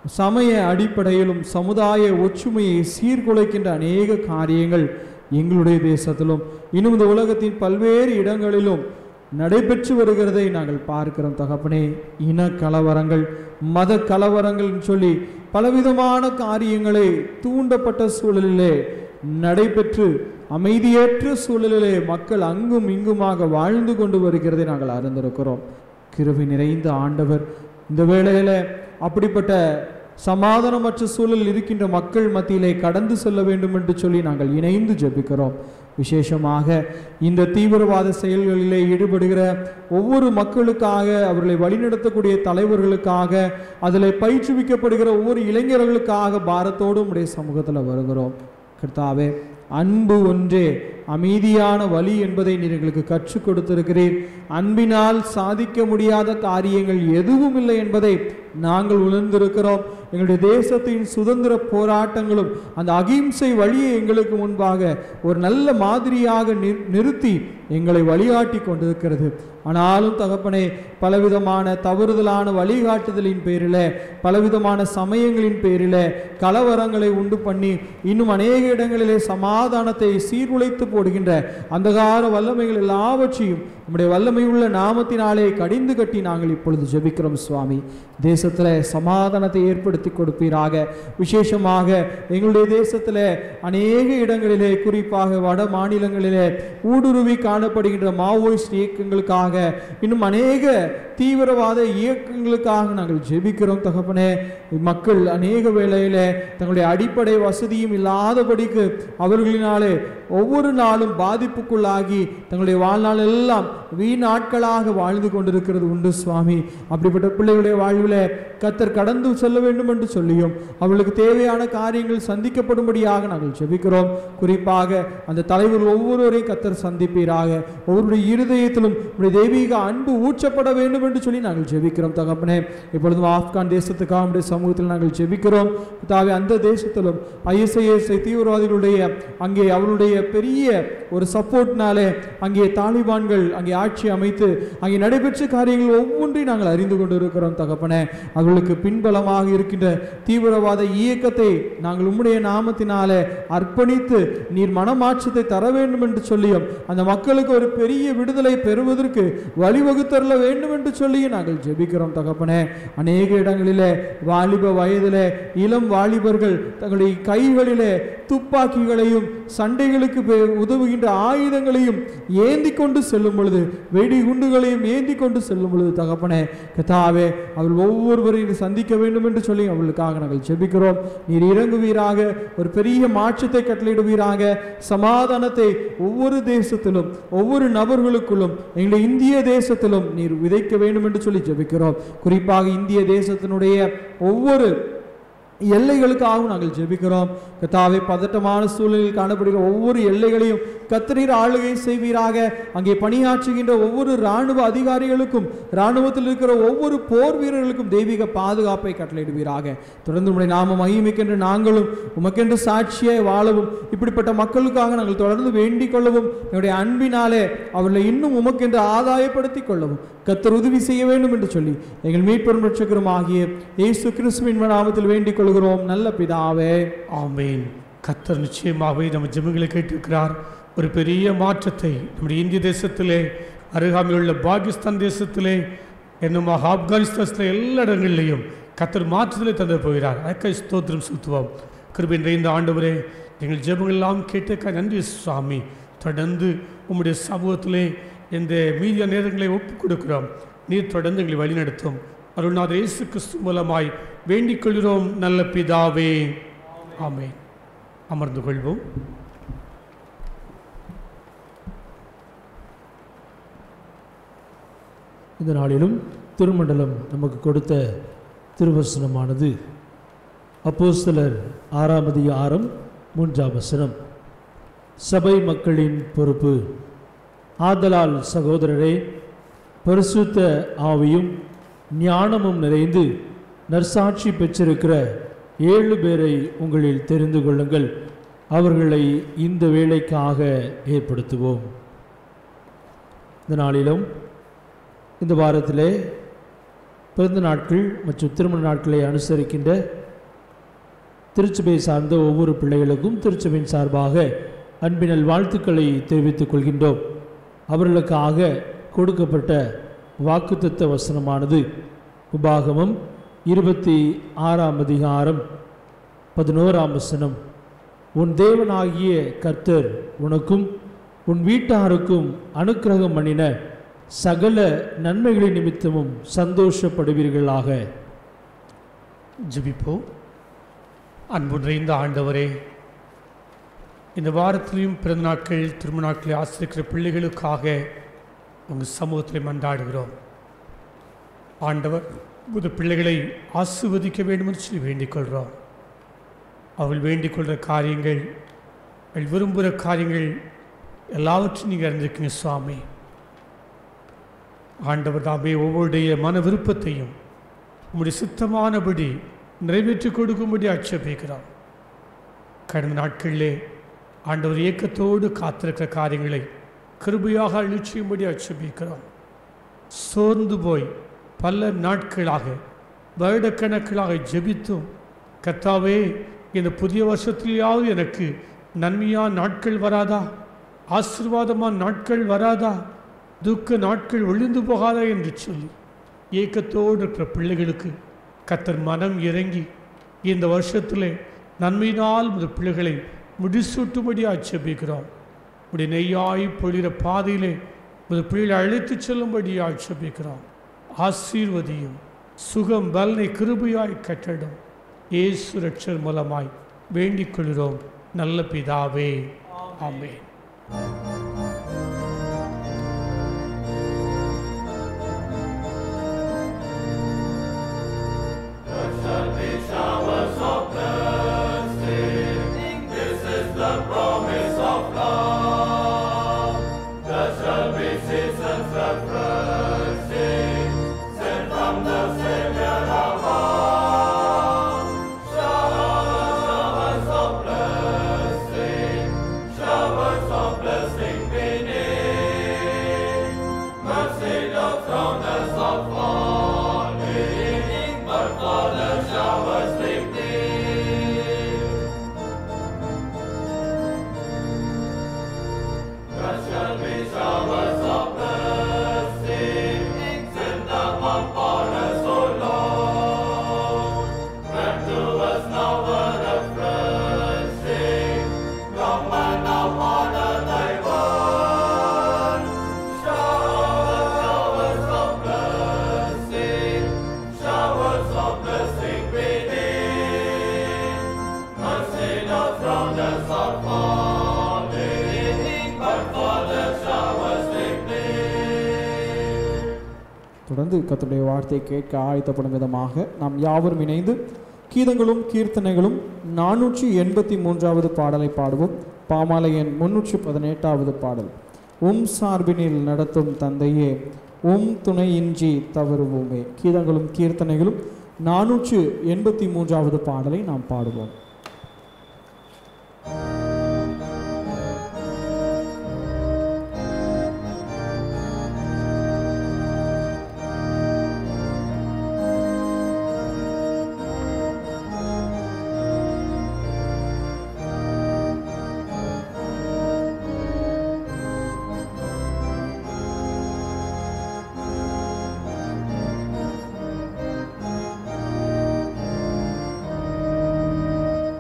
சமய அடிப்படையிலும் சமுதாய ஒற்றுமையை சீர்குலைக்கின்ற அநேக காரியங்கள் எங்களுடைய தேசத்திலும் இன்னும் இந்த உலகத்தின் பல்வேறு இடங்களிலும் நடைபெற்று வருகிறதை நாங்கள் பார்க்கிறோம் தகப்பனே இன கலவரங்கள் மத கலவரங்கள்னு சொல்லி பலவிதமான காரியங்களை தூண்டப்பட்ட சூழலிலே நடைபெற்று அமைதியற்ற சூழலிலே மக்கள் அங்கும் இங்குமாக வாழ்ந்து கொண்டு வருகிறதை நாங்கள் அறிந்திருக்கிறோம் கிருபை நிறைந்த ஆண்டவர் இந்த வேளையில அப்படிப்பட்ட சமாதானமற்ற சூழல் இருக்கின்ற மக்கள் மத்தியிலே கடந்து செல்ல வேண்டும் என்று சொல்லி நாங்கள் இணைந்து ஜெபிக்கிறோம் விசேஷமாக இந்த தீவிரவாத செயல்களிலே ஈடுபடுகிற ஒவ்வொரு மக்களுக்காக அவர்களை வழிநடத்தக்கூடிய தலைவர்களுக்காக அதில் பயிற்றுவிக்கப்படுகிற ஒவ்வொரு இளைஞர்களுக்காக பாரத்தோடு உடைய சமூகத்தில் வருகிறோம் கர்த்தாவே அன்பு ஒன்றே அமைதியான வழி என்பதை நீர் எங்களுக்கு கற்றுக் கொடுத்திருக்கிறீர் அன்பினால் சாதிக்க முடியாத காரியங்கள் எதுவும் இல்லை என்பதை நாங்கள் உணர்ந்திருக்கிறோம் எங்களுடைய தேசத்தின் சுதந்திர போராட்டங்களும் அந்த அகிம்சை வழியை எங்களுக்கு முன்பாக ஒரு நல்ல மாதிரியாக நிறு- நிறுத்தி எங்களை வழிகாட்டி கொண்டிருக்கிறது ஆனாலும் தகப்பனே பலவிதமான தவறுதலான வழிகாட்டுதலின் பேரில் பலவிதமான சமயங்களின் பேரில் கலவரங்களை உண்டு பண்ணி இன்னும் அநேக இடங்களிலே சமாதானத்தை சீர்குலைத்து போடுகின்ற அந்தகார வல்லமைகள் எல்லாவற்றையும் நம்முடைய வல்லமையுள்ள நாமத்தினாலே கடிந்து கட்டி நாங்கள் இப்பொழுது ஜெபிக்கிறோம் சுவாமி தேசத்தில் சமாதானத்தை ஏற்படுத்தி கொடுப்பீராக விசேஷமாக எங்களுடைய தேசத்தில் அநேக இடங்களிலே குறிப்பாக வட மாநிலங்களிலே ஊடுருவி காணப்படுகின்ற மாவோயிஸ்ட் இயக்கங்களுக்காக இன்னும் அநேக தீவிரவாத இயக்கங்களுக்காக நாங்கள் ஜெபிக்கிறோம் தகப்பனே மக்கள் அநேக வேளையில தங்களுடைய அடிப்படை வசதியும் இல்லாதபடிக்கு அவர்களினாலே ஒவ்வொரு நாளும் பாதிப்புக்குள்ளாகி தங்களுடைய வாழ்நாள் எல்லாம் வீணாட்களாக வாழ்ந்து கொண்டிருக்கிறது உண்டு சுவாமி அப்படிப்பட்ட பிள்ளைகளுடைய வாழ்வில் கத்தர் கடந்து செல்ல வேண்டும் என்று சொல்லியும் அவர்களுக்கு தேவையான காரியங்கள் சந்திக்கப்படும்படியாக நாங்கள் ஜெபிக்கிறோம் குறிப்பாக அந்த தலைவர் ஒவ்வொருவரையும் கத்தர் சந்திப்பீராக ஒவ்வொருடைய இருதயத்திலும் உடைய தெய்வீக அன்பு ஊற்றப்பட வேண்டும் என்று சொல்லி நாங்கள் ஜெபிக்கிறோம் தகப்பனே இப்பொழுதும் ஆப்கான் தேசத்துக்காக உடைய சமூகத்தில் நாங்கள் ஜெபிக்கிறோம் தாவே அந்த தேசத்திலும் ஐஎஸ்ஐஎஸ் தீவிரவாதிகளுடைய அங்கே அவருடைய பெரிய ஒரு சப்போர்ட்னாலே அங்கே தாலிபான்கள் அங்கே ஆட்சி அமைத்து அங்கே நடைபெற்ற காரியங்கள் ஒவ்வொன்றையும் நாங்கள் அறிந்து கொண்டு இருக்கிறோம் தகப்பனே அவர்களுக்கு பின்பலமாக இருக்கின்ற தீவிரவாத இயக்கத்தை நாங்கள் உம்முடைய நாமத்தினாலே அர்ப்பணித்து நீர் மனமாற்றத்தை தர வேண்டும் என்று சொல்லியும் அந்த மக்களுக்கு ஒரு பெரிய விடுதலை பெறுவதற்கு வழிவகுத்தரல வேண்டும் என்று சொல்லியும் நாங்கள் ஜெபிக்கிறோம் தகப்பனே அநேக இடங்களிலே வாலிப வயதிலே இளம் வாலிபர்கள் தங்களுடைய கைகளிலே துப்பாக்கிகளையும் சண்டைகளுக்கு பெ- உதவுகின்ற ஆயுதங்களையும் ஏந்தி கொண்டு செல்லும் பொழுது வெடிகுண்டுகளையும் ஏந்தி கொண்டு செல்லும் பொழுது தகப்பனே கதாவே அவள் ஒவ்வொருவரையும் சந்திக்க வேண்டும் என்று சொல்லி அவளுக்காக நாங்கள் ஜெபிக்கிறோம் நீர் இறங்குவீராக ஒரு பெரிய மாற்றத்தை கட்டளையிடுவீராக சமாதானத்தை ஒவ்வொரு தேசத்திலும் ஒவ்வொரு நபர்களுக்குள்ளும் எங்களுடைய இந்திய தேசத்திலும் நீர் விதைக்க வேண்டும் என்று சொல்லி ஜெபிக்கிறோம் குறிப்பாக இந்திய தேசத்தினுடைய ஒவ்வொரு எல்லைகளுக்காகவும் நாங்கள் ஜெபிக்கிறோம் கத்தாவை பதட்டமான சூழலில் காணப்படுகிற ஒவ்வொரு எல்லைகளையும் கத்திரீர் ஆளுகை செய்வீராக அங்கே பணியாற்றுகின்ற ஒவ்வொரு இராணுவ அதிகாரிகளுக்கும் இராணுவத்தில் இருக்கிற ஒவ்வொரு போர் வீரர்களுக்கும் தெய்வீக பாதுகாப்பை கட்டளையிடுவீராக தொடர்ந்து உடைய நாம மகிமைக்கென்று நாங்களும் உமக்கென்று சாட்சியாய் வாழவும் இப்படிப்பட்ட மக்களுக்காக நாங்கள் தொடர்ந்து வேண்டிக் கொள்ளவும் என்னுடைய அன்பினாலே அவர்களை இன்னும் உமக்கென்று ஆதாயப்படுத்திக் கொள்ளவும் கத்தர் உதவி செய்ய வேண்டும் என்று சொல்லி எங்கள் மீட்பெரும் ரட்சகரும் ஆகிய இயேசு கிறிஸ்துவின் நாமத்தில் வேண்டிக் கொள்கிறோம் நல்ல பிதாவே ஆமேன் கத்தர் நிச்சயமாகவே நம்ம ஜெபங்களை கேட்டிருக்கிறார் ஒரு பெரிய மாற்றத்தை நம்முடைய இந்திய தேசத்திலே அருகாமையுள்ள பாகிஸ்தான் தேசத்திலே என்னுமாக ஆப்கானிஸ்தானத்தில் எல்லா இடங்களிலேயும் கத்தர் மாற்றத்திலே தந்து போகிறார் அக்கை ஸ்தோத்திரம் சுத்துவோம் கிருபின் இந்த ஆண்டவரே எங்கள் ஜெபங்கள் எல்லாம் கேட்டக்க நன்றி சுவாமி தொடர்ந்து உம்முடைய சமூகத்திலே இந்த மீதிய நேரங்களை ஒப்புக் கொடுக்கிறோம் நீர் தொடர்ந்து எங்களை வழிநடத்தும் அருள்நாதர் இயேசு கிறிஸ்து மூலமாய் வேண்டிக் கொள்கிறோம் நல்ல பிதாவே ஆமென் அமர்ந்து கொள்வோம் இந்த நாளிலும் திருமண்டலம் நமக்கு கொடுத்த திருவசனமானது அப்போஸ்தலர் ஆறாம் அதிகாரம் மூன்றாம் வசனம் சபை மக்களின் பொறுப்பு ஆதலால் சகோதரரே பரிசுத்த ஆவியும் ஞானமும் நிறைந்து நற்சாட்சி பெற்றிருக்கிற ஏழு பேரை உங்களில் தெரிந்து கொள்ளுங்கள் அவர்களை இந்த வேலைக்காக ஏற்படுத்துவோம் இந்த நாளிலும் இந்த வாரத்திலே பிறந்த நாட்கள் மற்றும் திருமண நாட்களை அனுசரிக்கின்ற திருச்சபை சார்ந்த ஒவ்வொரு பிள்ளைகளுக்கும் திருச்சபையின் சார்பாக அன்பினல் வாழ்த்துக்களை தெரிவித்துக் கொள்கின்றோம் அவர்களுக்காக கொடுக்கப்பட்ட வாக்குத்தத்த வசனமானது உபாகமம் இருபத்தி ஆறாம் அதிகாரம் பதினோராம் வசனம் உன் தேவனாகிய கர்த்தர் உனக்கும் உன் வீட்டாருக்கும் அனுக்கிரகம் பண்ணின சகல நன்மைகளின் நிமித்தமும் சந்தோஷப்படுவீர்களாக ஜெபிப்போம் அன்பு நிறைந்த ஆண்டவரே இந்த வாரத்திலையும் பிறந்த நாட்கள் திருமண நாட்களை ஆசிரிக்கிற பிள்ளைகளுக்காக உங்கள் சமூகத்தில் மன்றாடுகிறோம் ஆண்டவர் புது பிள்ளைகளை ஆசிர்வதிக்க வேண்டும் என்று சொல்லி வேண்டிக் கொள்கிறோம் அவள் வேண்டிக் கொள்கிற காரியங்கள் அவள் விரும்புகிற காரியங்கள் எல்லாவற்றையும் நீங்கள் அறிந்திருக்கீங்க சுவாமி ஆண்டவர் தாமே ஒவ்வொருடைய மன விருப்பத்தையும் உம்முடைய சித்தமானபடி நிறைவேற்றி கொடுக்கும்படி ஆட்சேபிக்கிறார் கடந்த நாட்களிலே ஆண்டவர் இயக்கத்தோடு காத்திருக்கிற காரியங்களை கிருபையாக அழிச்சியும்படி ஆட்சேபிக்கிறோம் சோர்ந்து போய் பல நாட்களாக வருடக்கணக்கிலாக ஜெபித்தும் கர்த்தாவே இந்த புதிய வருஷத்திலேயாவது எனக்கு நன்மையான நாட்கள் வராதா ஆசீர்வாதமான நாட்கள் வராதா துக்க நாட்கள் ஒளிந்து போகாதா என்று சொல்லி ஏக்கத்தோடு இருக்கிற பிள்ளைகளுக்கு கத்தர் மனம் இறங்கி இந்த வருஷத்திலே நன்மையினால் இந்த பிள்ளைகளை முடிசூட்டும்படி ஆட்சேபிக்கிறோம் உடைய நெய்யாய் பொழிகிற பாதையிலே இந்த பிள்ளைகளை அழைத்துச் செல்லும்படி ஆட்சேபிக்கிறோம் ஆசீர்வதியும் சுகம் பலனை கிருபையாய் கட்டடும் இயேசு ரட்சர் மூலமாய் வேண்டிக் கொள்கிறோம் நல்ல பிதாவே ஆமென் தொடர்ந்து கர்த்தருடைய வார்த்தை கேட்க ஆயத்தப்படும் விதமாக நாம் யாவரும் இணைந்து கீதங்களும் கீர்த்தனைகளும் நானூற்றி எண்பத்தி மூன்றாவது பாடலை பாடுவோம் பாமாலை எண் முன்னூற்றி பதினெட்டாவது பாடல் உம் சார்பினில் நடத்தும் தந்தையே உம் துணையின்றி தவறுவோமே கீதங்களும் கீர்த்தனைகளும் நானூற்று எண்பத்தி மூன்றாவது பாடலை நாம் பாடுவோம் Thank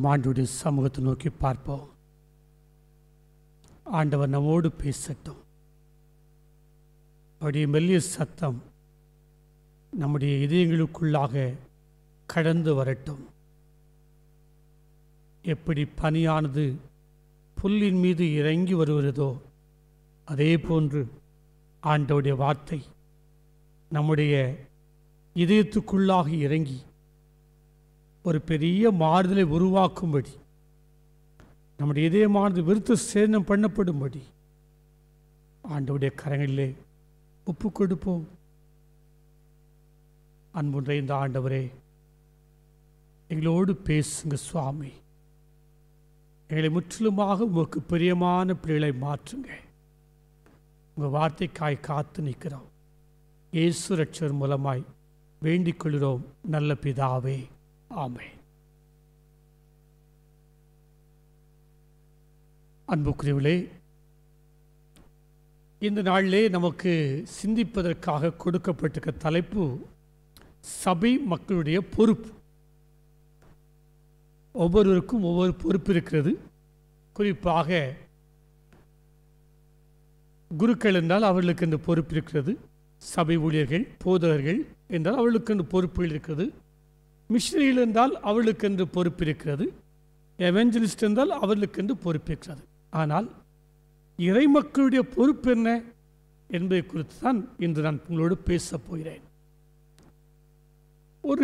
நாம் ஆண்டுடைய சமூகத்தை நோக்கி பார்ப்போம் ஆண்டவர் நம்மோடு பேசட்டும் அவருடைய மெல்லிய சத்தம் நம்முடைய இதயங்களுக்குள்ளாக கடந்து வரட்டும் எப்படி பனியானது புல்லின் மீது இறங்கி வருகிறதோ அதே போன்று ஆண்டவருடைய வார்த்தை நம்முடைய இதயத்துக்குள்ளாக இறங்கி ஒரு பெரிய மாறுதலை உருவாக்கும்படி நம்முடைய இதயமானது விருத்த சேதனம் பண்ணப்படும்படி ஆண்டவருடைய கரங்களிலே ஒப்பு கொடுப்போம் அன்புன்ற இந்த ஆண்டவரே எங்களோடு பேசுங்க சுவாமி எங்களை முற்றிலுமாக உமக்கு பிரியமான பிள்ளைகளை மாற்றுங்க உங்கள் வார்த்தைக்காய் காத்து நிற்கிறோம் இயேசு ரட்சர் மூலமாய் வேண்டிக் கொள்கிறோம் நல்ல பிதாவே ஆமென் அன்புக்குரியவர்களே இந்த நாளிலே நமக்கு சிந்திப்பதற்காக கொடுக்கப்பட்டிருக்க தலைப்பு சபை மக்களுடைய பொறுப்பு ஒவ்வொருவருக்கும் ஒவ்வொரு பொறுப்பு இருக்கிறது குறிப்பாக குருக்கள் என்றால் அவர்களுக்கு இந்த பொறுப்பு இருக்கிறது சபை ஊழியர்கள் போதகர்கள் என்றால் அவர்களுக்கு இந்த பொறுப்புகள் இருக்கிறது மிஷினரிகள் என்றால் அவர்களுக்கு என்று பொறுப்பு இருக்கிறது எவெஞ்சலிஸ்ட் என்றால் அவர்களுக்கு என்று பொறுப்பு இருக்கிறது ஆனால் இறை மக்களுடைய பொறுப்பு என்ன என்பதை குறித்து தான் இன்று நான் உங்களோடு பேசப் போகிறேன் ஒரு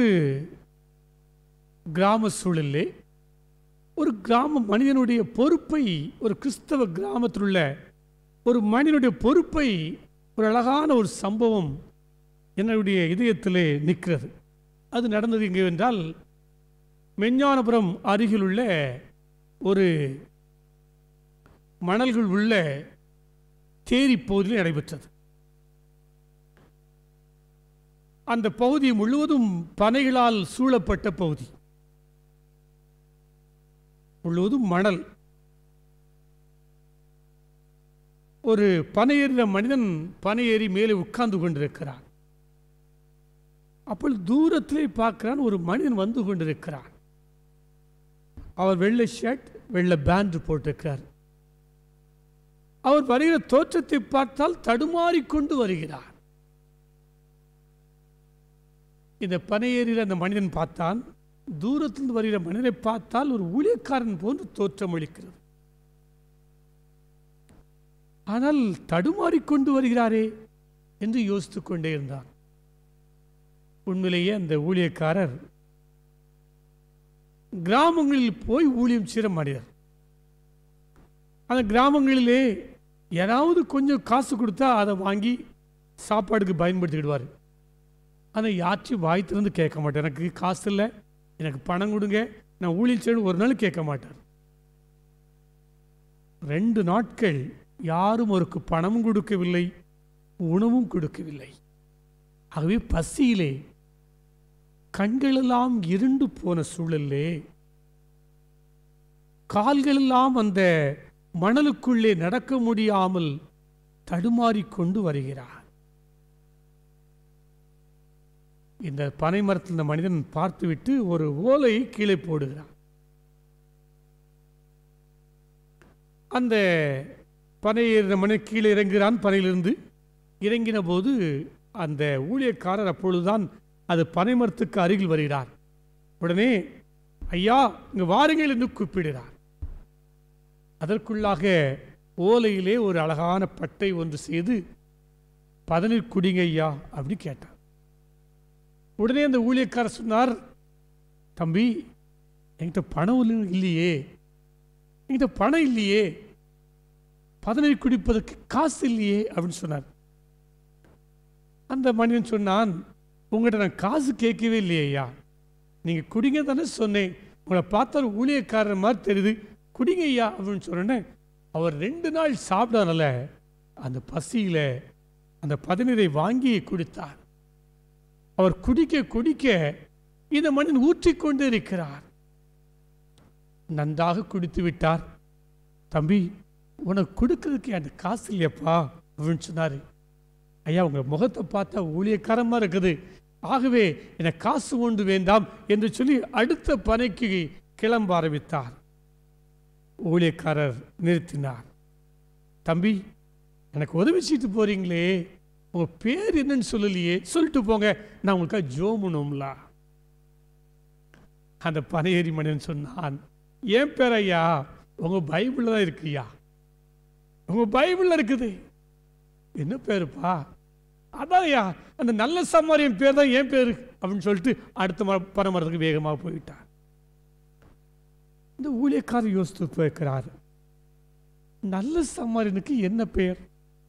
கிராம சூழலிலே ஒரு கிராம மனிதனுடைய பொறுப்பை ஒரு கிறிஸ்தவ கிராமத்தில் உள்ள ஒரு மனிதனுடைய பொறுப்பை ஒரு அழகான ஒரு சம்பவம் என்னுடைய இதயத்திலே நிற்கிறது அது நடந்தது எங்கே என்றால் மெஞ்ஞானபுரம் அருகிலுள்ள ஒரு மணல்கள் உள்ள தேரி பகுதியில் நடைபெற்றது அந்த பகுதி முழுவதும் பனைகளால் சூழப்பட்ட பகுதி முழுவதும் மணல் ஒரு பனை ஏறின மனிதன் பனை ஏறி மேலே உட்கார்ந்து கொண்டிருக்கிறான் அப்பொழுது தூரத்திலே பார்க்கிறான் ஒரு மனிதன் வந்து கொண்டிருக்கிறான் அவர் வெள்ளை ஷர்ட் வெள்ளை பேண்ட் போட்டிருக்கிறார் அவர் வருகிற தோற்றத்தை பார்த்தால் தடுமாறிக்கொண்டு வருகிறார் இந்த பனையேறியில் அந்த மனிதன் பார்த்தான் தூரத்திலிருந்து வருகிற மனிதனை பார்த்தால் ஒரு ஊழியக்காரன் போன்று தோற்றம் அளிக்கிறது ஆனால் தடுமாறிக்கொண்டு வருகிறாரே என்று யோசித்துக் கொண்டே இருந்தான் உண்மையிலேயே அந்த ஊழியக்காரர் கிராமங்களில் போய் ஊழியம் செய்கிற மனிதர் அந்த கிராமங்களிலே யாராவது கொஞ்சம் காசு கொடுத்தா அதை வாங்கி சாப்பாடுக்கு பயன்படுத்திக்கிடுவார் அதை யாச்சும் வாய் திறந்து கேட்க மாட்டார் எனக்கு காசு இல்லை எனக்கு பணம் கொடுங்க நான் ஊழியம் செய்யணும் ஒரு நாள் கேட்க மாட்டார் ரெண்டு நாட்கள் யாரும் அவருக்கு பணமும் கொடுக்கவில்லை உணவும் கொடுக்கவில்லை ஆகவே பசியிலே கண்களெல்லாம் இருண்டு போன சூழலே கால்களெல்லாம் அந்த மணலுக்குள்ளே நடக்க முடியாமல் தடுமாறிக்கொண்டு வருகிறார் இந்த பனை மரத்தில் இந்த மனிதன் பார்த்துவிட்டு ஒரு ஓலையை கீழே போடுகிறான் அந்த பனை ஏறின மனிதன் கீழே இறங்குகிறான் பனையிலிருந்து இறங்கின போது அந்த ஊழியக்காரர் அப்பொழுதுதான் அது பனை மரத்துக்கு அருகில் வருகிறார் உடனே ஐயா இங்கு வாருங்கள் என்று கூப்பிடுகிறார் அதற்குள்ளாக ஓலையிலே ஒரு அழகான பட்டை ஒன்று செய்து பதநீர் குடிங்க ஐயா அப்படி கேட்டார் உடனே அந்த ஊழியக்காரர் சொன்னார் தம்பி என்கிட்ட பணம் இல்லை- இல்லையே என்கிட்ட பணம் இல்லையே பதநீர் குடிப்பதற்கு காசு இல்லையே அப்படின்னு சொன்னார் அந்த மனிதன் சொன்னான் உங்கள்கிட்ட நான் காசு கேட்கவே இல்லையே ஐயா நீங்கள் குடிங்க தானே சொன்னேன் உங்களை பார்த்தா ஒரு ஊழியக்காரர் மாதிரி தெரியுது குடிங்க ஐயா அப்படின்னு சொன்னேன் அவர் ரெண்டு நாள் சாப்பிடாதனால அந்த பசியில் அந்த பதநீரை வாங்கி குடித்தார் அவர் குடிக்க குடிக்க இந்த மனிதன் ஊற்றிக்கொண்டு இருக்கிறார் நன்றாக குடித்து விட்டார் தம்பி உனக்கு கொடுக்கறதுக்கு அந்த காசு இல்லையப்பா அப்படின்னு சொன்னார் ஐயா உங்கள் முகத்தை பார்த்தா ஊழியக்காரமாக இருக்குது ஆகவே எனக்கு காசு கொண்டு வேண்டாம் என்று சொல்லி அடுத்த பனைக்கு கிளம்ப ஆரம்பித்தார் ஊழியக்காரர் நிறுத்தினார் தம்பி எனக்கு உதவி செய்து போறீங்களே உங்க பேர் என்னன்னு சொல்லலையே சொல்லிட்டு போங்க நான் உங்களுக்காக ஜோமுனும்லா அந்த பனையேறி மனிதன் சொன்னான் ஏன் பேர் ஐயா உங்க பைபிள்ல தான் இருக்குய்யா உங்க பைபிள்ல இருக்குது என்ன பேருப்பா அதான் ஐயா அந்த நல்ல சமாரியன் பேர் தான் ஏன் பேரு அப்படின்னு சொல்லிட்டு அடுத்த மர பரமரத்துக்கு வேகமாக போயிட்டார் இந்த ஊழியக்காரர் யோசித்து போயிருக்கிறார் நல்ல சமாரியனுக்கு என்ன பெயர்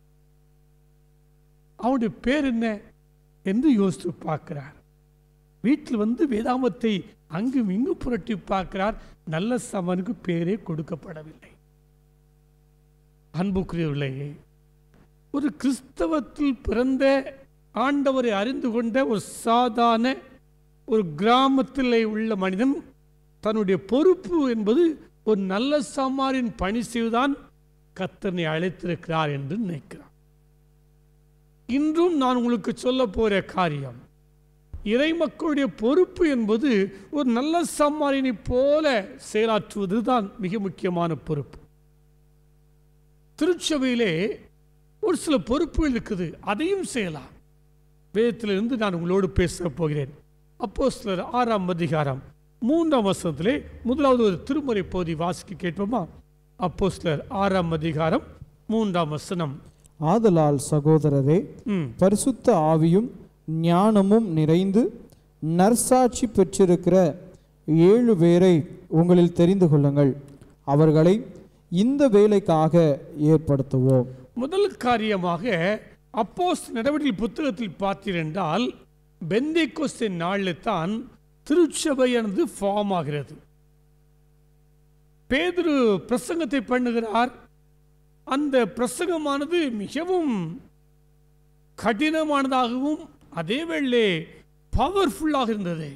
அவனுடைய பேர் என்ன என்று யோசித்து பார்க்கிறார் வீட்டில் வந்து வேதாமத்தை அங்கும் இங்கும் புரட்டி பார்க்கிறார் நல்ல சமனுக்கு பேரே கொடுக்கப்படவில்லை அன்புக்குரியவர்களே ஒரு கிறிஸ்தவத்தில் பிறந்த ஆண்டவரை அறிந்து கொண்ட ஒரு சாதாரண ஒரு கிராமத்தில் உள்ள மனிதன் தன்னுடைய பொறுப்பு என்பது ஒரு நல்ல சமாரின் பணி செய்துதான் கத்தனை அழைத்திருக்கிறார் என்று நினைக்கிறார் இன்றும் நான் உங்களுக்கு சொல்ல போகிற காரியம் இறை மக்களுடைய பொறுப்பு என்பது ஒரு நல்ல சம்மாரினை போல செயலாற்றுவது தான் மிக முக்கியமான பொறுப்பு திருச்சபையிலே ஒரு சில பொறுப்புகள் இருக்குது அதையும் செய்யலாம் வேதத்திலிருந்து நான் உங்களோடு பேச போகிறேன் அப்போ சிலர் ஆறாம் அதிகாரம் மூன்றாம் வசனத்திலே முதலாவது ஒரு திருமுறை போதி வாசிக்க கேட்போமா அப்போ சிலர் ஆறாம் அதிகாரம் மூன்றாம் வசனம் ஆதலால் சகோதரரே ம் பரிசுத்த ஆவியும் ஞானமும் நிறைந்து நற்சாட்சி பெற்றிருக்கிற ஏழு பேரை உங்களில் தெரிந்து கொள்ளுங்கள் அவர்களை இந்த வேலைக்காக ஏற்படுத்துவோம் முதல் காரியமாக அப்போஸ் நடவடிக்கை புத்தகத்தில் பார்த்தீரென்றால் பெந்தைக்கோஸ்தின் நாளில் தான் திருச்சபையானது ஃபார்ம் ஆகிறது பேதுரு பிரசங்கத்தை பண்ணுகிறார் அந்த பிரசங்கமானது மிகவும் கடினமானதாகவும் அதே வேளை பவர்ஃபுல்லாக இருந்தது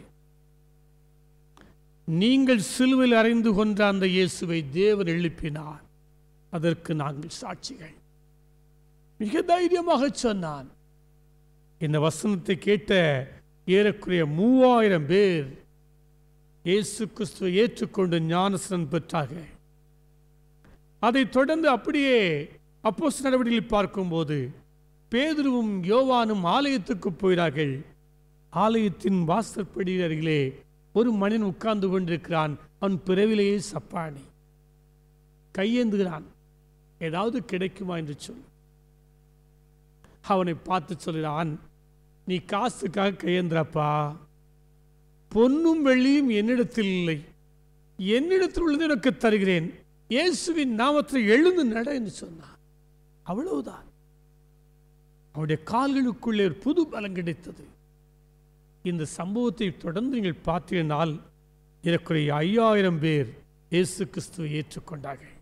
நீங்கள் சிலுவையில் அறைந்து கொன்ற அந்த இயேசுவை தேவன் எழுப்பினார் அதற்கு நாங்கள் சாட்சிகள் மிக தைரியமாக சொன்னான் இந்த வசனத்தை கேட்ட ஏறக்குறைய மூவாயிரம் பேர் இயேசு கிறிஸ்துவை ஏற்றுக்கொண்டு ஞானசனம் பெற்றார்கள் அதைத் தொடர்ந்து அப்படியே அப்போஸ் நடவடிக்கையில் பார்க்கும்போது பேதுருவும் யோவானும் ஆலயத்துக்கு போகிறார்கள் ஆலயத்தின் வாசற்படி அருகிலே ஒரு மனிதன் உட்கார்ந்து கொண்டிருக்கிறான் அவன் பிறவிலேயே சப்பானி கையேந்துகிறான் ஏதாவது கிடைக்குமா என்று சொல் அவனை பார்த்து சொல்கிறான் நீ காசுக்காக கையேந்திரப்பா பொன்னும் வெள்ளியும் என்னிடத்தில் இல்லை என்னிடத்தில் உள்ளது எனக்கு தருகிறேன் இயேசுவின் நாமத்தில் எழுந்து நட என்று சொன்னான் அவ்வளவுதான் அவருடைய கால்களுக்குள்ளே ஒரு புது பலம் கிடைத்தது இந்த சம்பவத்தை தொடர்ந்து நீங்கள் பார்த்தீங்கன்னால் ஏறக்குறைய ஐயாயிரம் பேர் இயேசு கிறிஸ்துவை ஏற்றுக்கொண்டார்கள்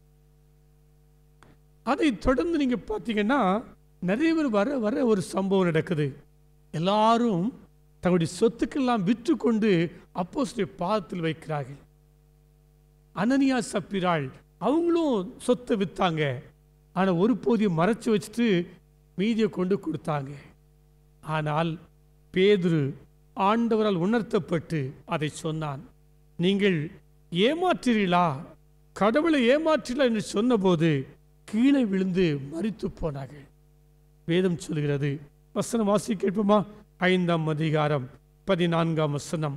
அதை தொடர்ந்து நீங்க பார்த்தீங்கன்னா நிறைய பேர் வர வர ஒரு சம்பவம் நடக்குது எல்லாரும் தங்களுடைய சொத்துக்கெல்லாம் விற்று கொண்டு அப்போஸ்தலருடைய பாதத்தில் வைக்கிறார்கள் அனனியா சப்பிராள் அவங்களும் சொத்தை வித்தாங்க ஆனா ஒரு போதியை மறைச்சு வச்சுட்டு மீதியை கொண்டு கொடுத்தாங்க ஆனால் பேதுரு ஆண்டவரால் உணர்த்தப்பட்டு அதை சொன்னான் நீங்கள் ஏமாற்றீர்களா கடவுளை ஏமாற்றீர்களா என்று சொன்னபோது கீழே விழுந்து மரித்து போனார்கள் வேதம் சொல்கிறது வசனம் வாசி கேட்போமா ஐந்தாம் அதிகாரம் பதினான்காம் வசனம்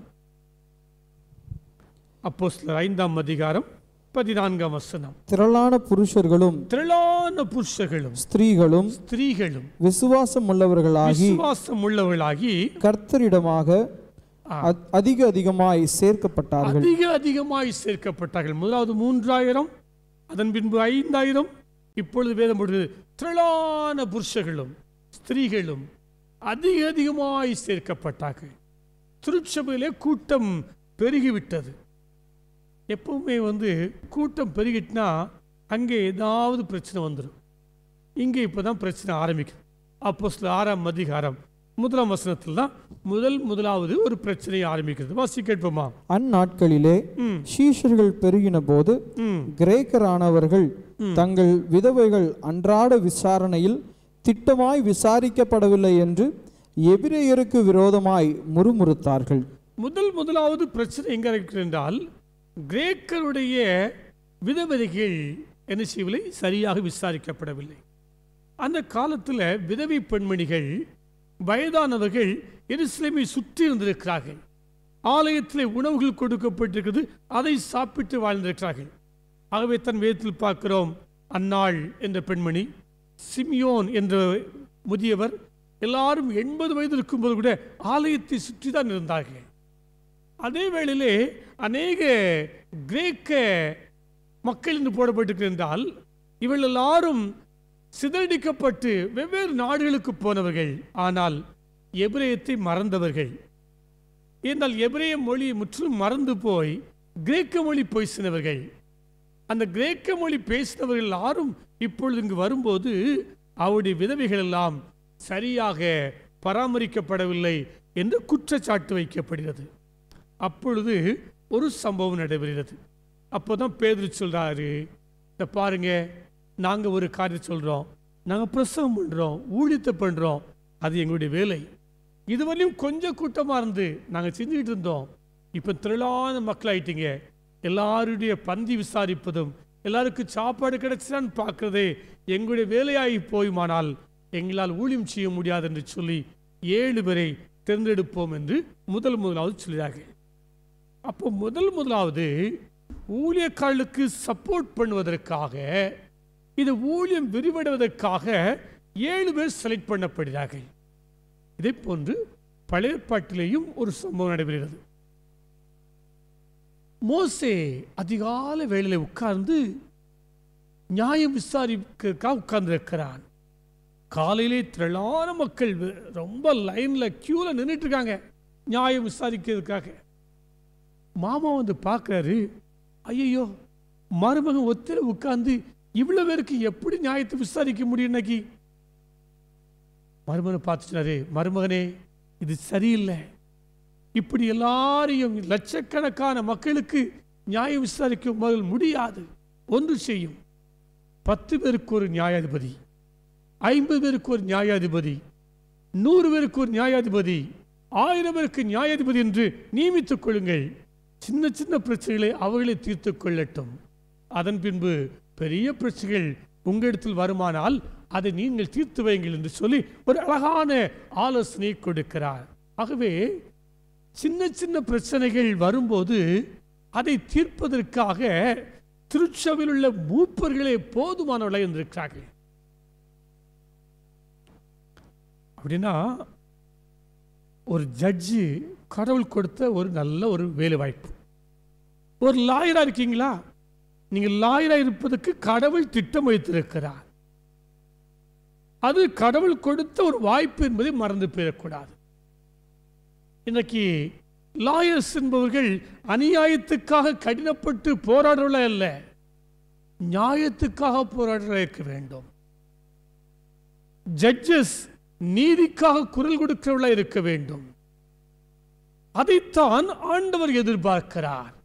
அப்போ ஐந்தாம் அதிகாரம் பதினான்காம் வசனம் திரளான புருஷர்களும் திரளான புருஷர்களும் ஸ்திரீகளும் ஸ்திரீகளும் விசுவாசம் உள்ளவர்களாகி விசுவாசம் உள்ளவர்களாகி கர்த்தரிடமாக ஆ. அ- அதிக அதிகமாய் சேர்க்கப்பட்டார்கள் அதிக அதிகமாய் சேர்க்கப்பட்டார்கள் முதலாவது மூன்றாயிரம் அதன் பின்பு ஐந்தாயிரம் இப்பொழுது வேதம் போடுகிறது திரளான புருஷர்களும் ஸ்திரீகளும் அதிக அதிகமாய் சேர்க்கப்பட்டார்கள் திருச்சபையிலே கூட்டம் பெருகிவிட்டது எப்பவுமே வந்து கூட்டம் பெருகிட்டுனா அங்கே ஏதாவது பிரச்சனை வந்துடும் இங்கே இப்போதான் பிரச்சனை ஆரம்பிக்குது அப்போ சில ஆறாம் அதிகாரம் முதலாம் வசனத்தில் தான் முதல் முதலாவது ஒரு பிரச்சனை ஆரம்பிக்கிறது வாசி கேட்போமா அந்நாட்களிலே ம் சீஷர்கள் பெருகின போது ம் கிரேக்கரானவர்கள் தங்கள் விதவைகள் அன்றாட விசாரணையில் திட்டமாய் விசாரிக்கப்படவில்லை என்று எபிரேயருக்கு விரோதமாய் முறுமுறுத்தார்கள் முதல் முதலாவது பிரச்சனை எங்க இருக்கிறது என்றால் கிரேக்கருடைய விதவதைகள் என்ன செய்யவில்லை சரியாக விசாரிக்கப்படவில்லை அந்த காலத்தில் விதவை பெண்மணிகள் வயதானவர்கள் எருசலேமை சுற்றி இருந்திருக்கிறார்கள் ஆலயத்தில் உணவுகள் கொடுக்கப்பட்டிருக்கிறது அதை சாப்பிட்டு வாழ்ந்திருக்கிறார்கள் ஆகவே தன் வேதத்தில் பார்க்கிறோம் அன்னாள் என்ற பெண்மணி சிமியோன் என்ற முதியவர் எல்லாரும் எண்பது வயது இருக்கும்போது கூட ஆலயத்தை சுற்றி தான் இருந்தார்கள் அதே வேளையிலே அநேக கிரேக்க மக்கள் என்று போடப்பட்டிருந்தால் இவள் எல்லாரும் சிதறடிக்கப்பட்டு வெவ்வேறு நாடுகளுக்கு போனவர்கள் ஆனால் எபிரேயத்தை மறந்தவர்கள் என்றால் எபிரேய மொழி முற்றிலும் மறந்து போய் கிரேக்க மொழி பேசினவர்கள் அந்த கிரேக்க மொழி பேசினவர்கள் யாரும் இப்பொழுது இங்கு வரும்போது அவருடைய விதவைகள் எல்லாம் சரியாக பராமரிக்கப்படவில்லை என்று குற்றச்சாட்டு வைக்கப்படுகிறது அப்பொழுது ஒரு சம்பவம் நடைபெறுகிறது அப்போதான் பேதுரு சொல்றாரு இந்த பாருங்க நாங்க ஒரு காரியம் சொல்றோம் நாங்க பிரசவம் பண்றோம் ஊழியத்தை பண்றோம் அது எங்களுடைய வேலை இதுவரையும் கொஞ்சம் கூட்டமா இருந்து நாங்க செஞ்சுக்கிட்டு இருந்தோம் இப்ப திரளான மக்கள் ஆயிட்டீங்க எல்லாருடைய பந்தி விசாரிப்பதும் எல்லாருக்கும் சாப்பாடு கிடைச்சான்னு பார்க்கறதே எங்களுடைய வேலையாகி போயுமானால் எங்களால் ஊழியம் செய்ய முடியாது என்று சொல்லி ஏழு பேரை தேர்ந்தெடுப்போம் என்று முதல் முதலாவது சொல்கிறார்கள் அப்போ முதல் முதலாவது ஊழியக்காரர்களுக்கு சப்போர்ட் பண்ணுவதற்காக இது ஊழியம் விரிவடைவதற்காக ஏழு பேர் செலக்ட் பண்ணப்படுகிறார்கள் இதே போன்று பழைய ஏற்பாட்டிலேயும் ஒரு சம்பவம் நடைபெறுகிறது மோசே அதிகாலை வேளையில உட்கார்ந்து நியாயம் விசாரிக்கிறதுக்காக உட்கார்ந்து காலையிலே திரளான மக்கள் வெ- ரொம்ப லைன்ல கியூல நின்றுட்டு இருக்காங்க நியாயம் விசாரிக்கிறதுக்காக மாமா வந்து பார்க்கறாரு ஐயோ மருமகன் ஒத்திர உட்கார்ந்து இவ்வளவு பேருக்கு எப்படி நியாயத்தை விசாரிக்க முடியும் இன்னைக்கு மருமகனை பார்த்து சொன்னாரு மருமகனே இது சரியில்லை இப்படி எல்லாரையும் லட்சக்கணக்கான மக்களுக்கு நியாயம் விசாரிக்க முதல் முடியாது ஒன்று செய்யும் பத்து பேருக்கு ஒரு நியாயாதிபதி ஐம்பது பேருக்கு ஒரு நியாயாதிபதி நூறு பேருக்கு ஒரு நியாயாதிபதி ஆயிரம் பேருக்கு நியாயாதிபதி என்று நியமித்துக் கொள்ளுங்கள் சின்ன சின்ன பிரச்சனைகளை அவர்களே தீர்த்துக் கொள்ளட்டும் அதன் பின்பு பெரிய பிரச்சனைகள் உங்களிடத்தில் வருமானால் அதை நீங்கள் தீர்த்து வையுங்கள் என்று சொல்லி ஒரு அழகான ஆலோசனை கொடுக்கிறார் ஆகவே சின்ன சின்ன பிரச்சனைகள் வரும்போது அதை தீர்ப்பதற்காக திருச்சபையில் உள்ள மூப்பர்களே போதுமானவர்களாக இருந்திருக்கிறார்கள் அப்படின்னா ஒரு ஜட்ஜு கடவுள் கொடுத்த ஒரு நல்ல ஒரு வேலை வாய்ப்பு ஒரு லாயரா இருக்கீங்களா நீங்க லாயரா இருப்பதற்கு கடவுள் திட்டம் வைத்திருக்கிறார் அது கடவுள் கொடுத்த ஒரு வாய்ப்பு என்பதை மறந்து போயிடக்கூடாது இன்னைக்கு லாயர்ஸ் என்பவர்கள் அநியாயத்துக்காக கடினப்பட்டு போராடுறவர்களா அல்ல நியாயத்துக்காக போராடுற இருக்க வேண்டும் ஜட்ஜஸ் நீதிக்காக குரல் கொடுக்கிறவர்களா இருக்க வேண்டும் அதைத்தான் ஆண்டவர் எதிர்பார்க்கிறார்